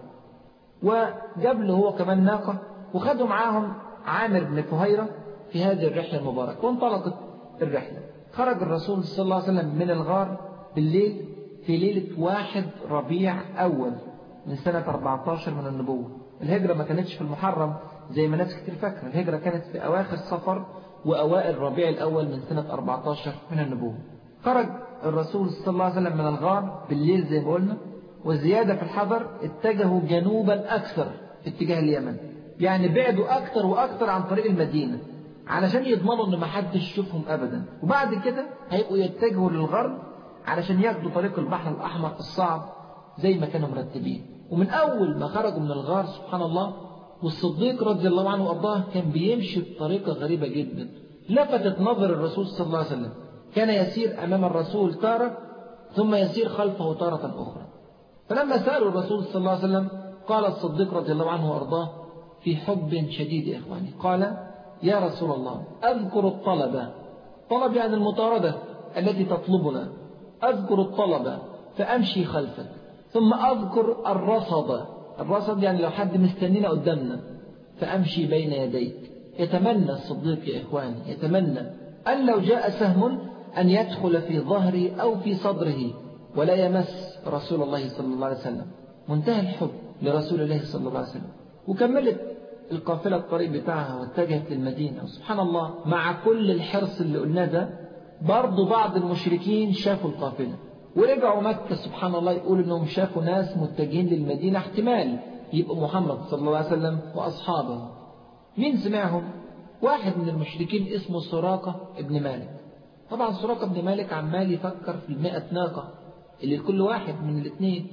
وجاب له هو كمان ناقة وخدوا معاهم عامر بن فهيرة في هذه الرحلة المباركة وانطلقت الرحلة خرج الرسول صلى الله عليه وسلم من الغار بالليل في ليلة واحد ربيع أول من سنة 14 من النبوة الهجرة ما كانتش في المحرم زي ما ناس كتير فاكرة الهجرة كانت في أواخر صفر وأوائل ربيع الأول من سنة 14 من النبوة خرج الرسول صلى الله عليه وسلم من الغار بالليل زي ما قلنا وزيادة في الحذر اتجهوا جنوبا أكثر في اتجاه اليمن يعني بعدوا أكثر وأكثر عن طريق المدينة علشان يضمنوا إن محدش يشوفهم أبدا وبعد كده هيبقوا يتجهوا للغرب علشان ياخدوا طريق البحر الأحمر الصعب زي ما كانوا مرتبين ومن أول ما خرجوا من الغار سبحان الله والصديق رضي الله عنه وأرضاه كان بيمشي بطريقة غريبة جدا لفتت نظر الرسول صلى الله عليه وسلم كان يسير أمام الرسول تارة ثم يسير خلفه تارة أخرى فلما سألوا الرسول صلى الله عليه وسلم قال الصديق رضي الله عنه وأرضاه في حب شديد يا إخواني قال يا رسول الله أذكر الطلبة طلب يعني المطاردة التي تطلبنا أذكر الطلبة فأمشي خلفك ثم أذكر الرصد الرصد يعني لو حد مستنينا قدامنا فأمشي بين يديك يتمنى الصديق يا إخواني يتمنى أن لو جاء سهم أن يدخل في ظهري أو في صدره ولا يمس رسول الله صلى الله عليه وسلم منتهى الحب لرسول الله صلى الله عليه وسلم وكملت القافلة الطريق بتاعها واتجهت للمدينة وسبحان الله مع كل الحرص اللي قلناه ده برضه بعض المشركين شافوا القافلة ورجعوا مكة سبحان الله يقول انهم شافوا ناس متجهين للمدينة احتمال يبقوا محمد صلى الله عليه وسلم واصحابه مين سمعهم واحد من المشركين اسمه سراقة ابن مالك طبعا سراقة ابن مالك عمال يفكر في المئة ناقة اللي لكل واحد من الاثنين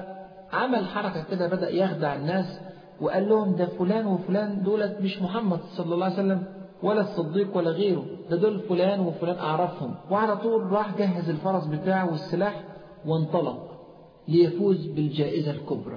فعمل حركة كده بدأ يخدع الناس وقال لهم ده فلان وفلان دولت مش محمد صلى الله عليه وسلم ولا الصديق ولا غيره ده دول فلان وفلان أعرفهم وعلى طول راح جهز الفرس بتاعه والسلاح وانطلق ليفوز بالجائزة الكبرى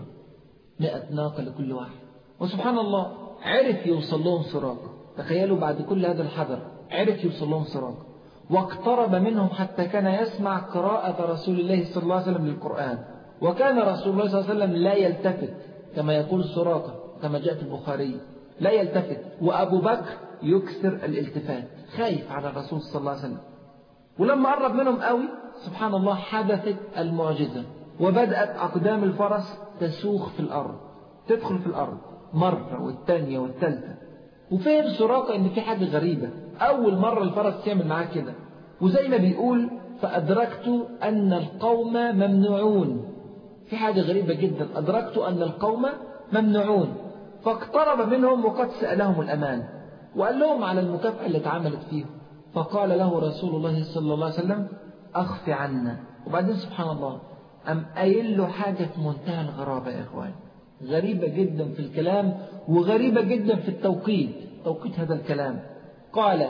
مئة ناقة لكل واحد وسبحان الله عرف يوصل لهم سراقة تخيلوا بعد كل هذا الحذر عرف يوصل لهم سراقة واقترب منهم حتى كان يسمع قراءة رسول الله صلى الله عليه وسلم للقرآن وكان رسول الله صلى الله عليه وسلم لا يلتفت كما يقول سراقة كما جاء في البخاري لا يلتفت وأبو بكر يكثر الالتفات خايف على الرسول صلى الله عليه وسلم ولما قرب منهم قوي سبحان الله حدثت المعجزة وبدأت أقدام الفرس تسوخ في الأرض تدخل في الأرض مرة والثانية والثالثة وفهم سراقة إن في حاجة غريبة أول مرة الفرس يعمل معاه كده وزي ما بيقول فأدركت أن القوم ممنوعون في حاجة غريبة جدا أدركت أن القوم ممنوعون فاقترب منهم وقد سألهم الأمان وقال لهم على المكافأة اللي اتعملت فيهم فقال له رسول الله صلى الله عليه وسلم أخف عنا وبعدين سبحان الله أم قايل له حاجة في منتهى الغرابة يا إخوان غريبة جدا في الكلام وغريبة جدا في التوقيت توقيت هذا الكلام قال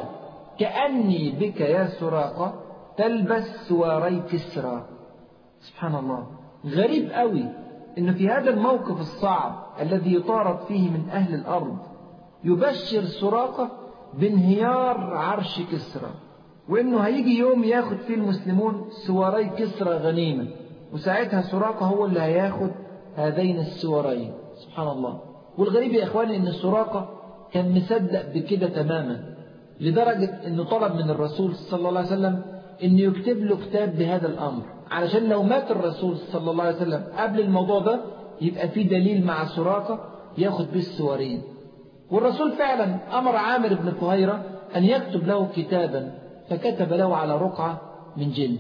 كأني بك يا سراقة تلبس سواري كسرى سبحان الله غريب قوي إنه في هذا الموقف الصعب الذي يطارد فيه من أهل الأرض يبشر سراقة بانهيار عرش كسرى وإنه هيجي يوم ياخد فيه المسلمون سواري كسرى غنيمة وساعتها سراقة هو اللي هياخد هذين السوارين سبحان الله والغريب يا إخواني إن سراقة كان مصدق بكده تماما لدرجة إنه طلب من الرسول صلى الله عليه وسلم إنه يكتب له كتاب بهذا الأمر علشان لو مات الرسول صلى الله عليه وسلم قبل الموضوع ده يبقى في دليل مع سراقة ياخد بيه السوارين والرسول فعلا أمر عامر بن فهيرة أن يكتب له كتابا فكتب له على رقعة من جلد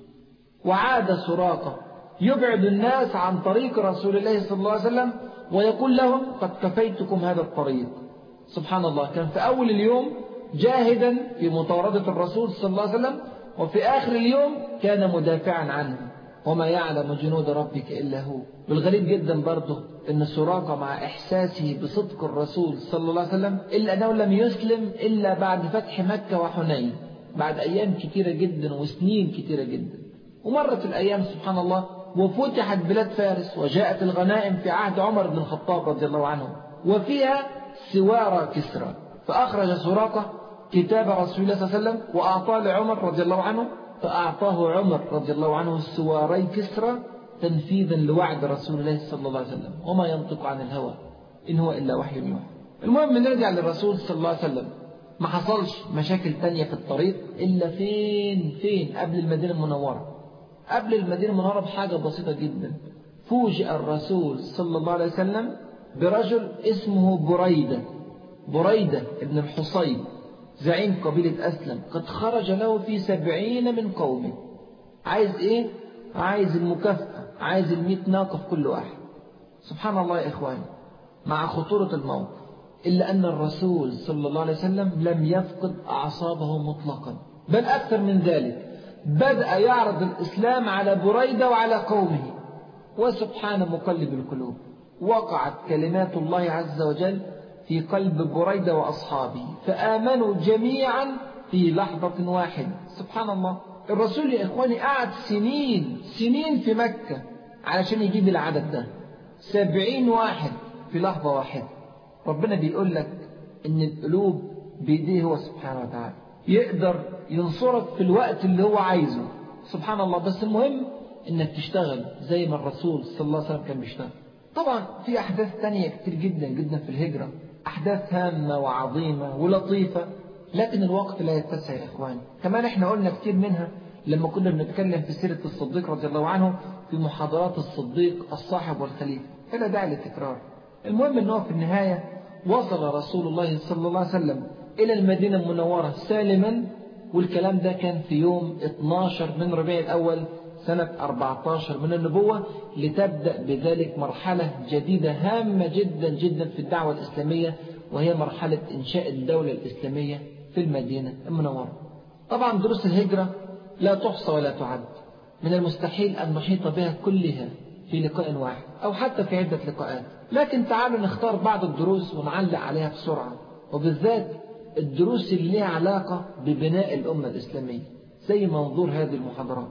وعاد سراقة يبعد الناس عن طريق رسول الله صلى الله عليه وسلم ويقول لهم قد كفيتكم هذا الطريق سبحان الله كان في أول اليوم جاهدا في مطاردة الرسول صلى الله عليه وسلم وفي آخر اليوم كان مدافعا عنه وما يعلم جنود ربك إلا هو والغريب جدا برضه أن سراقة مع إحساسه بصدق الرسول صلى الله عليه وسلم إلا أنه لم يسلم إلا بعد فتح مكة وحنين بعد أيام كثيرة جدا وسنين كثيرة جدا ومرت الأيام سبحان الله وفتحت بلاد فارس وجاءت الغنائم في عهد عمر بن الخطاب رضي الله عنه وفيها سوار كسرى فأخرج سراقة كتاب رسول الله صلى الله عليه وسلم وأعطاه لعمر رضي الله عنه فأعطاه عمر رضي الله عنه السواري كسرى تنفيذا لوعد رسول الله صلى الله عليه وسلم وما ينطق عن الهوى إن هو إلا وحي يوحى المهم نرجع للرسول صلى الله عليه وسلم ما حصلش مشاكل تانية في الطريق إلا فين فين قبل المدينة المنورة قبل المدينة المنورة بحاجة بسيطة جدا فوجئ الرسول صلى الله عليه وسلم برجل اسمه بريدة بريدة ابن الحصين زعيم قبيلة أسلم قد خرج له في سبعين من قومه عايز إيه؟ عايز المكافأة عايز المئة ناقة في كل واحد سبحان الله يا إخواني مع خطورة الموقف إلا أن الرسول صلى الله عليه وسلم لم يفقد أعصابه مطلقا بل أكثر من ذلك بدأ يعرض الإسلام على بريدة وعلى قومه وسبحان مقلب القلوب وقعت كلمات الله عز وجل في قلب بريدة وأصحابه فآمنوا جميعا في لحظة واحدة سبحان الله الرسول يا إخواني قعد سنين سنين في مكة علشان يجيب العدد ده سبعين واحد في لحظة واحدة ربنا بيقول لك إن القلوب بيديه هو سبحانه وتعالى يقدر ينصرك في الوقت اللي هو عايزه سبحان الله بس المهم إنك تشتغل زي ما الرسول صلى الله عليه وسلم كان بيشتغل طبعا في أحداث تانية كتير جدا جدا في الهجرة أحداث هامة وعظيمة ولطيفة لكن الوقت لا يتسع يا إخواني كمان إحنا قلنا كتير منها لما كنا بنتكلم في سيرة الصديق رضي الله عنه في محاضرات الصديق الصاحب والخليفة فلا داعي للتكرار المهم أنه في النهاية وصل رسول الله صلى الله عليه وسلم إلى المدينة المنورة سالما والكلام ده كان في يوم 12 من ربيع الأول سنة 14 من النبوة لتبدأ بذلك مرحلة جديدة هامة جدا جدا في الدعوة الإسلامية وهي مرحلة إنشاء الدولة الإسلامية في المدينة المنورة طبعا دروس الهجرة لا تحصى ولا تعد من المستحيل أن نحيط بها كلها في لقاء واحد أو حتى في عدة لقاءات لكن تعالوا نختار بعض الدروس ونعلق عليها بسرعة وبالذات الدروس اللي لها علاقة ببناء الأمة الإسلامية زي منظور هذه المحاضرات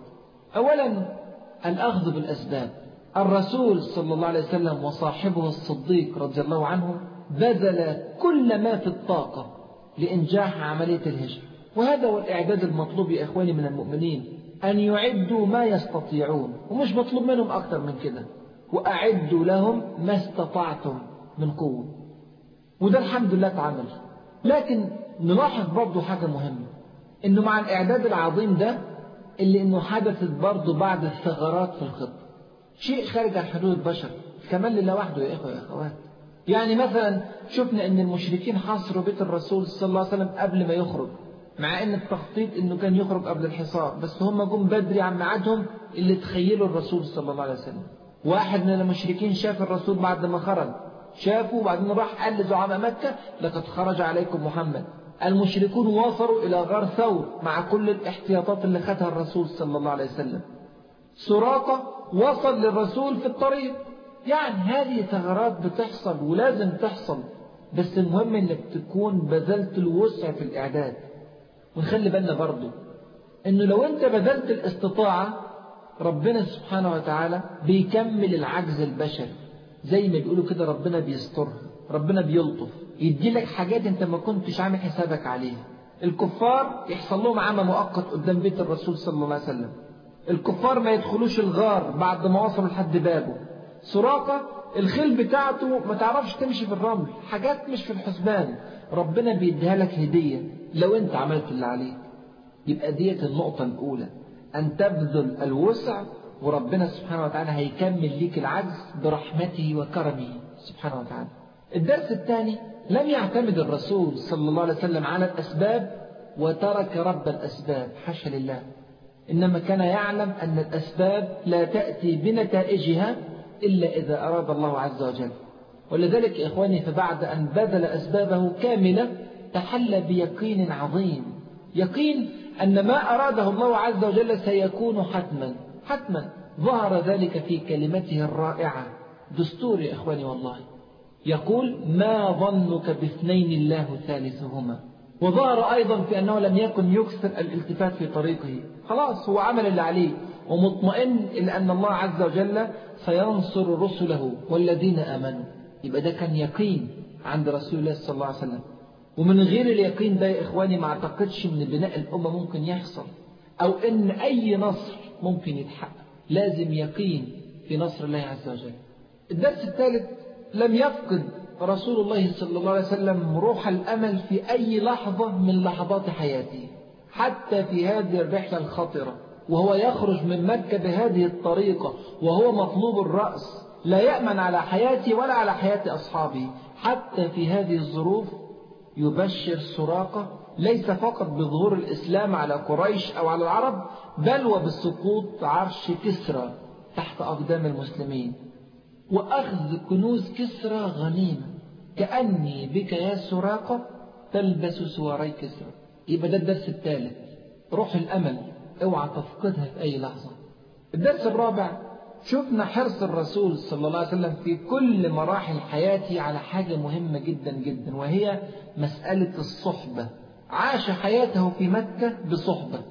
أولا الأخذ بالأسباب الرسول صلى الله عليه وسلم وصاحبه الصديق رضي الله عنه بذل كل ما في الطاقة لإنجاح عملية الهجرة وهذا هو الإعداد المطلوب يا إخواني من المؤمنين أن يعدوا ما يستطيعون ومش مطلوب منهم أكثر من كده وأعدوا لهم ما استطعتم من قوة وده الحمد لله اتعمل لكن نلاحظ برضه حاجة مهمة إنه مع الإعداد العظيم ده اللي إنه حدثت برضه بعد الثغرات في الخطة شيء خارج عن حدود البشر كمان لله وحده يا إخوة يا أخوات يعني مثلا شفنا إن المشركين حاصروا بيت الرسول صلى الله عليه وسلم قبل ما يخرج مع ان التخطيط انه كان يخرج قبل الحصار بس هم جم بدري عن ميعادهم اللي تخيلوا الرسول صلى الله عليه وسلم واحد من المشركين شاف الرسول بعد ما خرج شافه وبعدين راح قال لزعماء مكة لقد خرج عليكم محمد المشركون وصلوا إلى غار ثور مع كل الاحتياطات اللي خدها الرسول صلى الله عليه وسلم سراقة وصل للرسول في الطريق يعني هذه ثغرات بتحصل ولازم تحصل بس المهم انك تكون بذلت الوسع في الإعداد ونخلي بالنا برضه انه لو انت بذلت الاستطاعة ربنا سبحانه وتعالى بيكمل العجز البشري زي ما بيقولوا كده ربنا بيسترها ربنا بيلطف يدي لك حاجات انت ما كنتش عامل حسابك عليها الكفار يحصل لهم عمى مؤقت قدام بيت الرسول صلى الله عليه وسلم الكفار ما يدخلوش الغار بعد ما وصلوا لحد بابه سراقة الخيل بتاعته ما تعرفش تمشي في الرمل حاجات مش في الحسبان ربنا بيديها لك هدية لو انت عملت اللي عليك يبقى ديت النقطة الأولى أن تبذل الوسع وربنا سبحانه وتعالى هيكمل ليك العجز برحمته وكرمه سبحانه وتعالى الدرس الثاني لم يعتمد الرسول صلى الله عليه وسلم على الأسباب وترك رب الأسباب حاشا لله إنما كان يعلم أن الأسباب لا تأتي بنتائجها إلا إذا أراد الله عز وجل ولذلك يا إخواني فبعد أن بذل أسبابه كاملة تحلى بيقين عظيم يقين أن ما أراده الله عز وجل سيكون حتما حتما ظهر ذلك في كلمته الرائعة دستور يا إخواني والله يقول ما ظنك باثنين الله ثالثهما وظهر أيضا في أنه لم يكن يكثر الالتفات في طريقه خلاص هو عمل اللي عليه ومطمئن إلى أن الله عز وجل سينصر رسله والذين آمنوا يبقى ده كان يقين عند رسول الله صلى الله عليه وسلم ومن غير اليقين ده يا إخواني ما أعتقدش أن بناء الأمة ممكن يحصل أو أن أي نصر ممكن يتحقق لازم يقين في نصر الله عز وجل الدرس الثالث لم يفقد رسول الله صلى الله عليه وسلم روح الأمل في أي لحظة من لحظات حياته حتى في هذه الرحلة الخطرة وهو يخرج من مكة بهذه الطريقة وهو مطلوب الرأس لا يأمن على حياته ولا على حياة أصحابه حتى في هذه الظروف يبشر سراقة ليس فقط بظهور الإسلام على قريش أو على العرب بل وبسقوط عرش كسرى تحت أقدام المسلمين وأخذ كنوز كسرى غنيمة كأني بك يا سراقة تلبس سواري كسرى يبقى ده الدرس الثالث روح الأمل اوعى تفقدها في أي لحظة الدرس الرابع شفنا حرص الرسول صلى الله عليه وسلم في كل مراحل حياته على حاجة مهمة جدا جدا وهي مسألة الصحبة عاش حياته في مكة بصحبة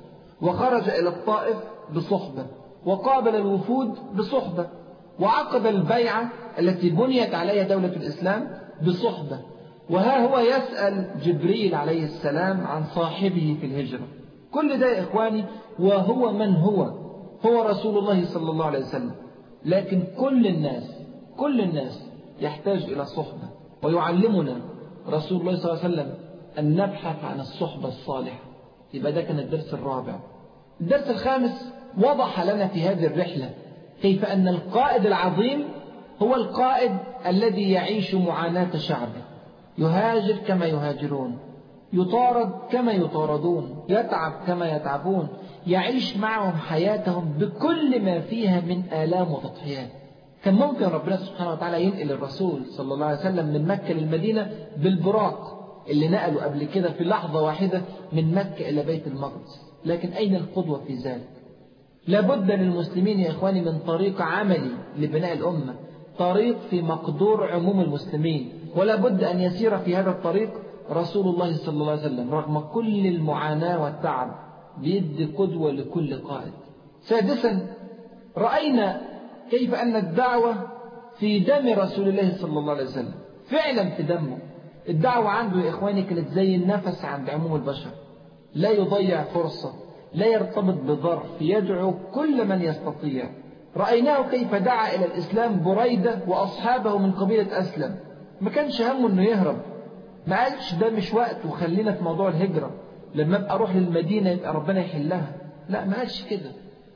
وخرج إلى الطائف بصحبة وقابل الوفود بصحبة وعقد البيعة التي بنيت عليها دولة الإسلام بصحبة وها هو يسأل جبريل عليه السلام عن صاحبه في الهجرة كل ده يا إخواني وهو من هو هو رسول الله صلى الله عليه وسلم لكن كل الناس كل الناس يحتاج إلى صحبة ويعلمنا رسول الله صلى الله عليه وسلم أن نبحث عن الصحبة الصالحة يبقى ده كان الدرس الرابع الدرس الخامس وضح لنا في هذه الرحلة كيف أن القائد العظيم هو القائد الذي يعيش معاناة شعبه يهاجر كما يهاجرون يطارد كما يطاردون يتعب كما يتعبون يعيش معهم حياتهم بكل ما فيها من آلام وتضحيات كان ممكن ربنا سبحانه وتعالى ينقل الرسول صلى الله عليه وسلم من مكة للمدينة بالبراق اللي نقلوا قبل كده في لحظة واحدة من مكة إلى بيت المقدس لكن أين القدوة في ذلك لابد للمسلمين يا إخواني من طريق عملي لبناء الأمة طريق في مقدور عموم المسلمين ولا بد أن يسير في هذا الطريق رسول الله صلى الله عليه وسلم رغم كل المعاناة والتعب بيدي قدوة لكل قائد سادسا رأينا كيف أن الدعوة في دم رسول الله صلى الله عليه وسلم فعلا في دمه الدعوة عنده يا إخواني كانت زي النفس عند عموم البشر لا يضيع فرصة لا يرتبط بظرف يدعو كل من يستطيع رأيناه كيف دعا إلى الإسلام بريدة وأصحابه من قبيلة أسلم ما كانش همه إنه يهرب ما قالش ده مش وقت وخلينا في موضوع الهجرة لما أبقى أروح للمدينة يبقى ربنا يحلها لا ما قالش كده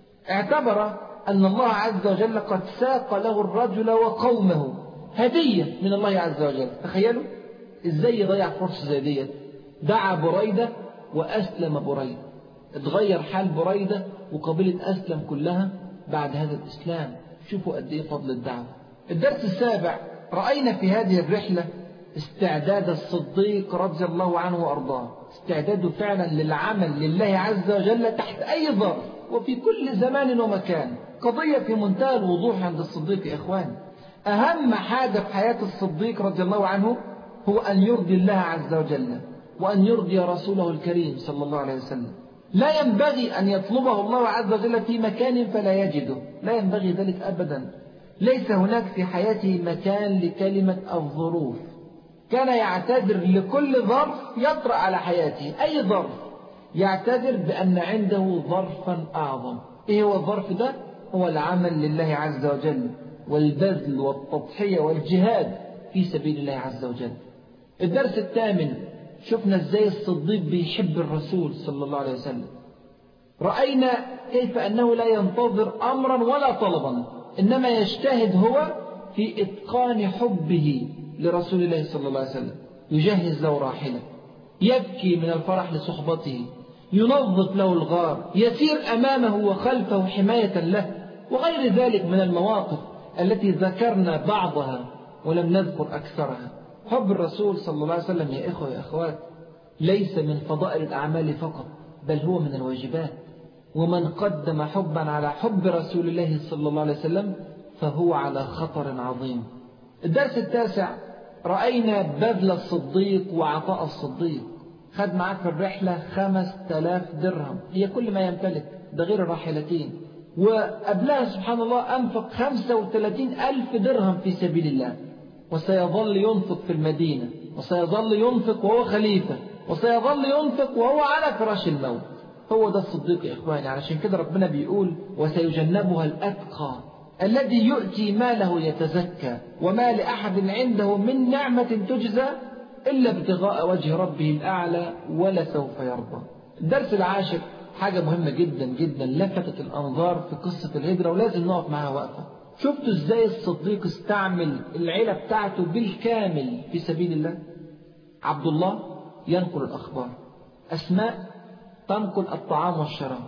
اعتبر أن الله عز وجل قد ساق له الرجل وقومه هدية من الله عز وجل تخيلوا ازاي يضيع فرصة زي ديت دعا بريدة وأسلم بريدة اتغير حال بريدة وقبيلة أسلم كلها بعد هذا الإسلام شوفوا قد إيه فضل الدعوة الدرس السابع رأينا في هذه الرحلة استعداد الصديق رضي الله عنه وأرضاه استعداده فعلا للعمل لله عز وجل تحت أي ظرف وفي كل زمان ومكان قضية في منتهى الوضوح عند الصديق يا إخوان أهم حاجة في حياة الصديق رضي الله عنه هو أن يرضي الله عز وجل وأن يرضي رسوله الكريم صلى الله عليه وسلم لا ينبغي أن يطلبه الله عز وجل في مكان فلا يجده لا ينبغي ذلك أبدا ليس هناك في حياته مكان لكلمة الظروف كان يعتذر لكل ظرف يطرأ على حياته أي ظرف يعتذر بأن عنده ظرفا أعظم إيه هو الظرف ده؟ هو العمل لله عز وجل والبذل والتضحية والجهاد في سبيل الله عز وجل الدرس الثامن شفنا ازاي الصديق بيحب الرسول صلى الله عليه وسلم رأينا كيف أنه لا ينتظر أمرا ولا طلبا إنما يجتهد هو في إتقان حبه لرسول الله صلى الله عليه وسلم يجهز له راحلة يبكي من الفرح لصحبته ينظف له الغار يسير أمامه وخلفه حماية له وغير ذلك من المواقف التي ذكرنا بعضها ولم نذكر أكثرها حب الرسول صلى الله عليه وسلم يا إخوة يا أخوات ليس من فضائل الأعمال فقط بل هو من الواجبات ومن قدم حبا على حب رسول الله صلى الله عليه وسلم فهو على خطر عظيم الدرس التاسع رأينا بذل الصديق وعطاء الصديق خد معاه في الرحلة خمس تلاف درهم هي كل ما يمتلك ده غير الراحلتين وقبلها سبحان الله أنفق خمسة وثلاثين ألف درهم في سبيل الله وسيظل ينفق في المدينة وسيظل ينفق وهو خليفة وسيظل ينفق وهو على فراش الموت هو ده الصديق يا إخواني علشان كده ربنا بيقول وسيجنبها الأتقى الذي يؤتي ماله يتزكى وما لأحد عنده من نعمة تجزى إلا ابتغاء وجه ربه الأعلى ولسوف يرضى الدرس العاشر حاجة مهمة جدا جدا لفتت الأنظار في قصة الهجرة ولازم نقف معاها وقفة شفتوا ازاي الصديق استعمل العيلة بتاعته بالكامل في سبيل الله عبد الله ينقل الأخبار أسماء تنقل الطعام والشراب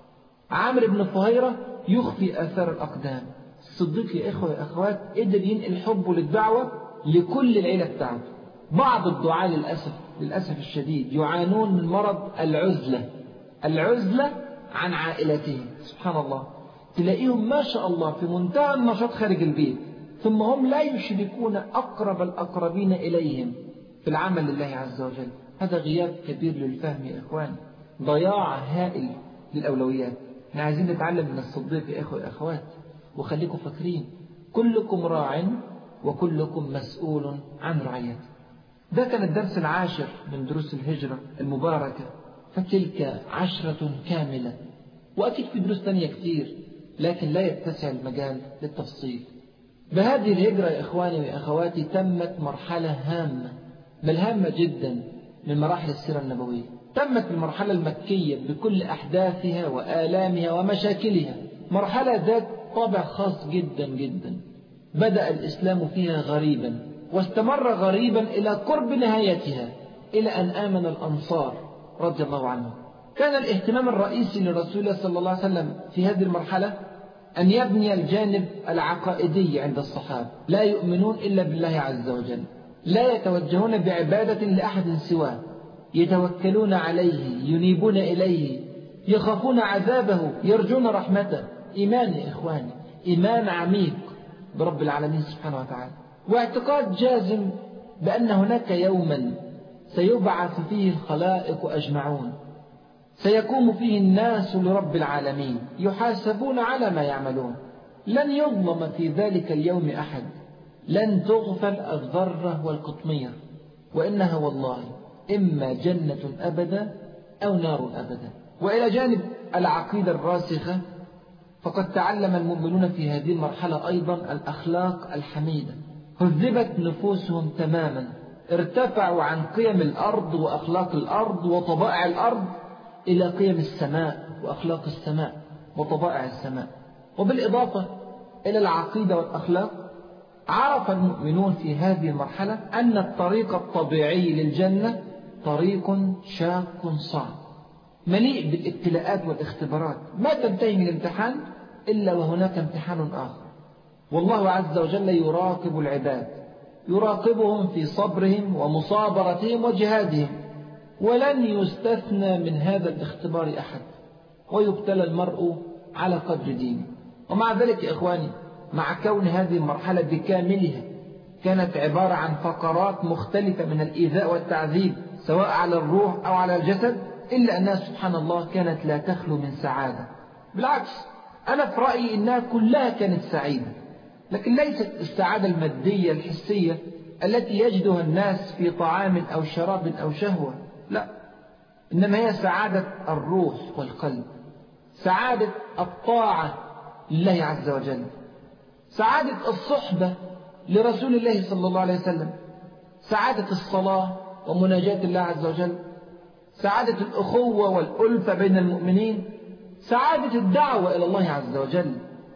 عامر بن فهيرة يخفي آثار الأقدام الصديق يا إخوة يا أخوات قدر ينقل حبه للدعوة لكل العيلة بتاعته بعض الدعاة للأسف للأسف الشديد يعانون من مرض العزلة العزلة عن عائلتهم سبحان الله تلاقيهم ما شاء الله في منتهى النشاط خارج البيت ثم هم لا يشركون أقرب الأقربين إليهم في العمل لله عز وجل هذا غياب كبير للفهم يا إخوان ضياع هائل دي الأولويات احنا عايزين نتعلم من الصديق يا إخوة أخوات وخليكم فاكرين كلكم راع وكلكم مسؤول عن رعيته ده كان الدرس العاشر من دروس الهجرة المباركة فتلك عشرة كاملة وأكيد في دروس تانية كتير لكن لا يتسع المجال للتفصيل بهذه الهجرة يا إخواني وأخواتي تمت مرحلة هامة بل هامة جدا من مراحل السيرة النبوية تمت المرحلة المكية بكل أحداثها وآلامها ومشاكلها مرحلة ذات طابع خاص جدا جدا بدأ الإسلام فيها غريبا واستمر غريبا إلى قرب نهايتها إلى أن آمن الأنصار رضي الله عنهم كان الاهتمام الرئيسي لرسول الله صلى الله عليه وسلم في هذه المرحلة أن يبني الجانب العقائدي عند الصحابة لا يؤمنون إلا بالله عز وجل لا يتوجهون بعبادة لأحد سواه يتوكلون عليه ينيبون إليه يخافون عذابه يرجون رحمته إيمان يا إخواني إيمان عميق برب العالمين سبحانه وتعالى واعتقاد جازم بأن هناك يوما سيبعث فيه الخلائق أجمعون سيقوم فيه الناس لرب العالمين يحاسبون على ما يعملون لن يظلم في ذلك اليوم أحد لن تغفل الذرة والقطمير وإنها والله إما جنة أبدا أو نار أبدا وإلى جانب العقيدة الراسخة فقد تعلم المؤمنون في هذه المرحلة أيضا الأخلاق الحميدة هذبت نفوسهم تماما ارتفعوا عن قيم الأرض وأخلاق الأرض وطبائع الأرض إلى قيم السماء وأخلاق السماء وطبائع السماء وبالإضافة إلى العقيدة والأخلاق عرف المؤمنون في هذه المرحلة أن الطريق الطبيعي للجنة طريق شاق صعب مليء بالابتلاءات والاختبارات ما تنتهي من امتحان إلا وهناك امتحان آخر والله عز وجل يراقب العباد يراقبهم في صبرهم ومصابرتهم وجهادهم ولن يستثنى من هذا الاختبار أحد ويبتلى المرء على قدر دينه ومع ذلك يا إخواني مع كون هذه المرحلة بكاملها كانت عبارة عن فقرات مختلفة من الإيذاء والتعذيب سواء على الروح أو على الجسد إلا أنها سبحان الله كانت لا تخلو من سعادة بالعكس أنا في رأيي أنها كلها كانت سعيدة لكن ليست السعادة المادية الحسية التي يجدها الناس في طعام أو شراب أو شهوة لا إنما هي سعادة الروح والقلب سعادة الطاعة لله عز وجل سعادة الصحبة لرسول الله صلى الله عليه وسلم سعادة الصلاة ومناجاة الله عز وجل سعادة الأخوة والألفة بين المؤمنين سعادة الدعوة إلى الله عز وجل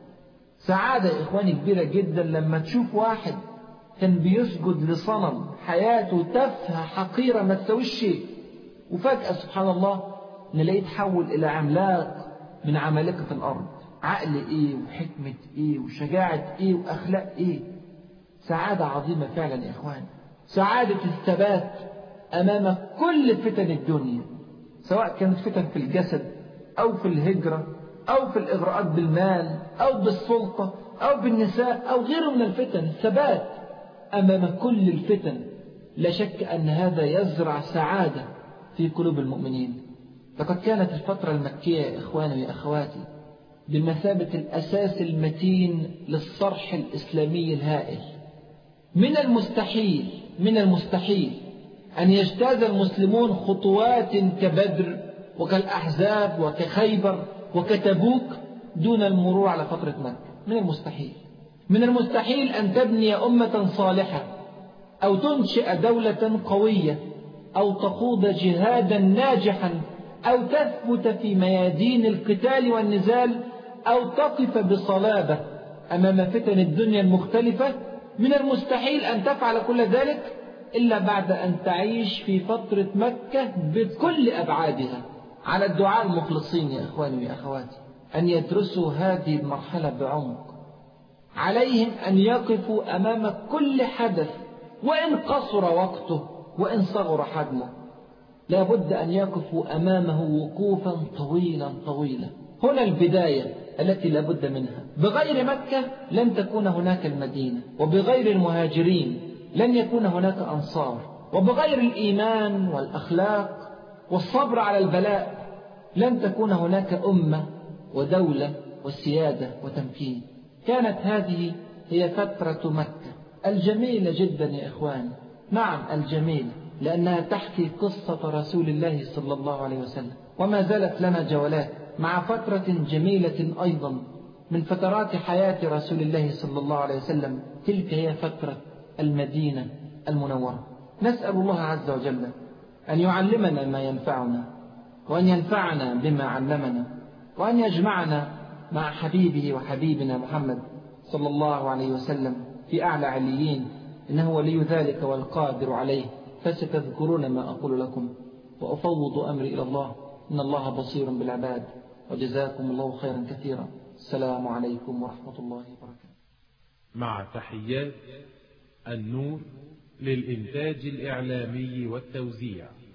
سعادة يا إخواني كبيرة جدا لما تشوف واحد كان بيسجد لصنم حياته تافهة حقيرة ما تسويش شيء وفجأة سبحان الله نلاقيه تحول إلى عملاق من عمالقة الأرض عقل إيه وحكمة إيه وشجاعة إيه وأخلاق إيه سعادة عظيمة فعلا يا إخوان سعادة الثبات أمام كل فتن الدنيا سواء كانت فتن في الجسد أو في الهجرة أو في الإغراءات بالمال أو بالسلطة أو بالنساء أو غيره من الفتن الثبات أمام كل الفتن لا شك أن هذا يزرع سعادة في قلوب المؤمنين لقد كانت الفترة المكية يا إخواني وأخواتي بمثابة الأساس المتين للصرح الإسلامي الهائل من المستحيل من المستحيل أن يجتاز المسلمون خطوات كبدر وكالأحزاب وكخيبر وكتبوك دون المرور على فترة مكة من المستحيل من المستحيل أن تبني أمة صالحة أو تنشئ دولة قوية أو تخوض جهادا ناجحا أو تثبت في ميادين القتال والنزال أو تقف بصلابة أمام فتن الدنيا المختلفة من المستحيل أن تفعل كل ذلك إلا بعد أن تعيش في فترة مكة بكل أبعادها على الدعاء المخلصين يا إخواني وأخواتي أن يدرسوا هذه المرحلة بعمق عليهم أن يقفوا أمام كل حدث وإن قصر وقته وإن صغر حجمه لا بد أن يقفوا أمامه وقوفا طويلا طويلا هنا البداية التي لا بد منها بغير مكة لن تكون هناك المدينة وبغير المهاجرين لن يكون هناك أنصار وبغير الإيمان والأخلاق والصبر على البلاء لن تكون هناك أمة ودولة وسيادة وتمكين كانت هذه هي فترة مكة الجميلة جدا يا إخوان نعم الجميلة لأنها تحكي قصة رسول الله صلى الله عليه وسلم وما زالت لنا جولات مع فترة جميلة أيضا من فترات حياة رسول الله صلى الله عليه وسلم تلك هي فترة المدينة المنورة نسأل الله عز وجل أن يعلمنا ما ينفعنا وأن ينفعنا بما علمنا وأن يجمعنا مع حبيبه وحبيبنا محمد صلى الله عليه وسلم في أعلى عليين إنه ولي ذلك والقادر عليه فستذكرون ما أقول لكم وأفوض أمري إلى الله إن الله بصير بالعباد وجزاكم الله خيرا كثيرا السلام عليكم ورحمة الله وبركاته مع تحيات النور للإنتاج الإعلامي والتوزيع